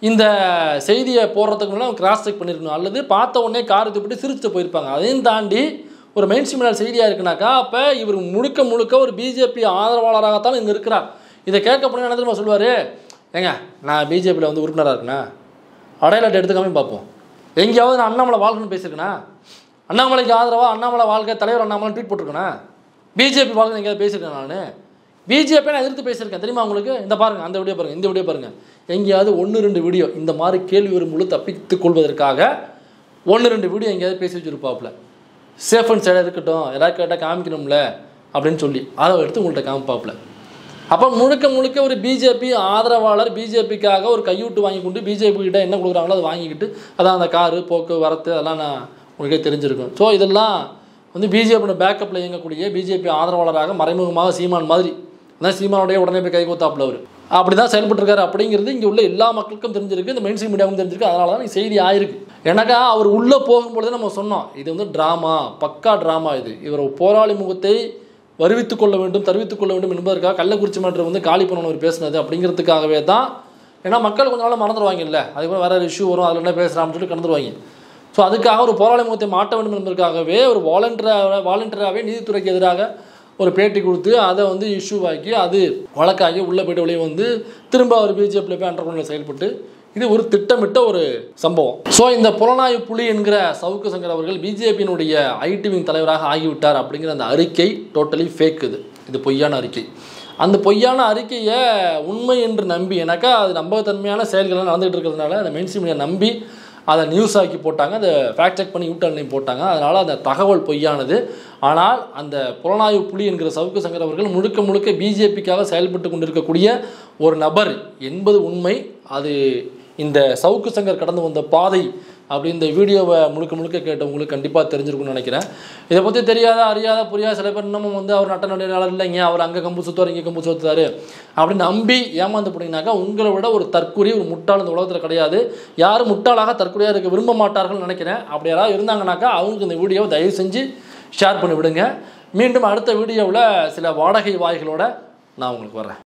இந்த செய்தியை போடுறதுக்கு முன்னாடி கிராஸ் செக் பண்ணியிருக்கணும் அல்லது பார்த்த உடனே காரை துப்பிட்டு சிரிச்சுட்டு போயிருப்பாங்க அதையும் தாண்டி ஒரு மெயின் ஸ்ட்ரீமில் செய்தியாக இருக்குனாக்கா அப்போ இவர் முழுக்க முழுக்க ஒரு பிஜேபி ஆதரவாளராகத்தான் இங்கே இருக்கிறார் இதை கேட்க போனால் என்ன தெரியுமா சொல்லுவார் ஏங்க நான் பிஜேபியில் வந்து உறுப்பினராக இருக்கேனா அடையாள அட்டை எடுத்துக்காமே பார்ப்போம் எங்கேயாவது நான் அண்ணாமலை வாழ்க்கைன்னு பேசியிருக்கேனா அண்ணாமலைக்கு ஆதரவாக அண்ணாமலை வாழ்க்கை தலைவர் அண்ணாமலை ட்வீட் போட்டிருக்கேனா பிஜேபி வாழ்க்கை எங்கேயாவது பேசியிருக்கேன் நான் பிஜேபி நான் எதிர்த்து பேசியிருக்கேன் தெரியுமா உங்களுக்கு இந்த பாருங்க அந்த வீடியோ பாருங்க இந்த வீடியோ பாருங்க எங்கேயாவது ஒன்று ரெண்டு வீடியோ இந்த மாதிரி கேள்வி வரும்போது தப்பித்துக் கொள்வதற்காக ஒன்று ரெண்டு வீடியோ எங்கேயாவது பேசி வச்சிருப்பாப்புல சேஃப் அண்ட் சைடாக இருக்கட்டும் ஏதாவது கேட்டால் காமிக்கணும்ல அப்படின்னு சொல்லி அதை எடுத்து உங்கள்கிட்ட காமிப்பாப்புல அப்போ முழுக்க முழுக்க ஒரு பிஜேபி ஆதரவாளர் பிஜேபிக்காக ஒரு கையூட்டு வாங்கி கொண்டு பிஜேபி கிட்ட என்ன கொடுக்குறாங்களோ அதை வாங்கிக்கிட்டு அதான் அந்த காரு போக்குவரத்து அதெல்லாம் நான் உங்களுக்கே தெரிஞ்சிருக்கும் ஸோ இதெல்லாம் வந்து பிஜேபியோட பேக்கப்பில் இயங்கக்கூடிய பிஜேபி ஆதரவாளராக மறைமுகமாக சீமான் மாதிரி அதான் சீமானுடைய உடனே போய் கை கோத்தாப்புல அவர் அப்படி தான் செயல்பட்டுருக்காரு அப்படிங்கிறது இங்கே உள்ள எல்லா மக்களுக்கும் தெரிஞ்சிருக்கு இந்த மெயின் ஸ்ட்ரீம் மீடியாவுக்கும் தெரிஞ்சிருக்கு அதனால தான் இந்த செய்தி ஆயிருக்கு எனக்கா அவர் உள்ளே போகும்பொழுது நம்ம சொன்னோம் இது வந்து ட்ராமா பக்கா ட்ராமா இது இவர் போராளி முகத்தை வருவித்துக் கொள்ள வேண்டும் தெரிவித்துக் கொள்ள வேண்டும் என்பதற்காக கள்ளக்குறிச்சி மன்றம் வந்து காலி பண்ணவர் பேசினது அப்படிங்கிறதுக்காகவே தான் ஏன்னா மக்கள் கொஞ்ச நாள் மறந்துடுவாங்க இல்லை அதுக்கப்புறம் வேற இஷ்யூ வரும் அதில் என்ன பேசுகிறான்னு சொல்லி கடந்துருவாங்க ஸோ அதுக்காக ஒரு போராளி முகத்தை மாட்ட வேண்டும் என்பதற்காகவே ஒரு வாலண்டியராக வாலண்டியராகவே நீதித்துறைக்கு எதிராக ஒரு பேட்டி கொடுத்து அதை வந்து இஷ்யூவாக்கி அது வழக்காகி உள்ளே போய்ட்டு வெளியே வந்து திரும்ப அவர் பிஜேபியில் போய் அண்டர்கிரவுண்டில் செயல்பட்டு இது ஒரு திட்டமிட்ட ஒரு சம்பவம் ஸோ இந்த புலனாய்வு புலி என்கிற சவுக்கு சங்கர் அவர்கள் பிஜேபியினுடைய ஐடி விங் தலைவராக ஆகிவிட்டார் அப்படிங்கிற அந்த அறிக்கை டோட்டலி ஃபேக் இது இது பொய்யான அறிக்கை அந்த பொய்யான அறிக்கையை உண்மை என்று நம்பி எனக்கா அது நம்பகத்தன்மையான செயல்கள் நடந்துகிட்டு இருக்கிறதுனால அந்த மெயின் மீடியா நம்பி அதை நியூஸ் ஆக்கி போட்டாங்க அதை ஃபேக்ட் செக் பண்ணி யூட்டர்லையும் போட்டாங்க அதனால் அந்த தகவல் பொய்யானது ஆனால் அந்த புலனாய்வு புலி என்கிற சவுக்கு சங்கர் அவர்கள் முழுக்க முழுக்க பிஜேபிக்காக செயல்பட்டு கொண்டிருக்கக்கூடிய ஒரு நபர் என்பது உண்மை அது இந்த சவுக்கு சங்கர் கடந்து வந்த பாதை அப்படி இந்த வீடியோவை முழுக்க முழுக்க கேட்டவங்களுக்கு கண்டிப்பாக தெரிஞ்சிருக்கும்னு நினைக்கிறேன் இதை பற்றி தெரியாத அறியாத புரியாத சில பேர் இன்னமும் வந்து அவர் நட்ட நடிகையாளர் இல்லைங்க அவர் அங்கே கம்பு சுற்றுவார் இங்கே கம்பு சுற்றுவார் அப்படின்னு நம்பி ஏமாந்து போனீங்கன்னாக்கா உங்களை விட ஒரு தற்கொலை ஒரு முட்டாள் இந்த உலகத்தில் கிடையாது யாரும் முட்டாளாக தற்கொலையாக இருக்க விரும்ப மாட்டார்கள்னு நினைக்கிறேன் அப்படி யாராவது இருந்தாங்கனாக்கா அவங்களுக்கு இந்த வீடியோவை தயவு செஞ்சு ஷேர் பண்ணி விடுங்க மீண்டும் அடுத்த வீடியோவில் சில வாடகை வாய்களோட நான் உங்களுக்கு வர்றேன்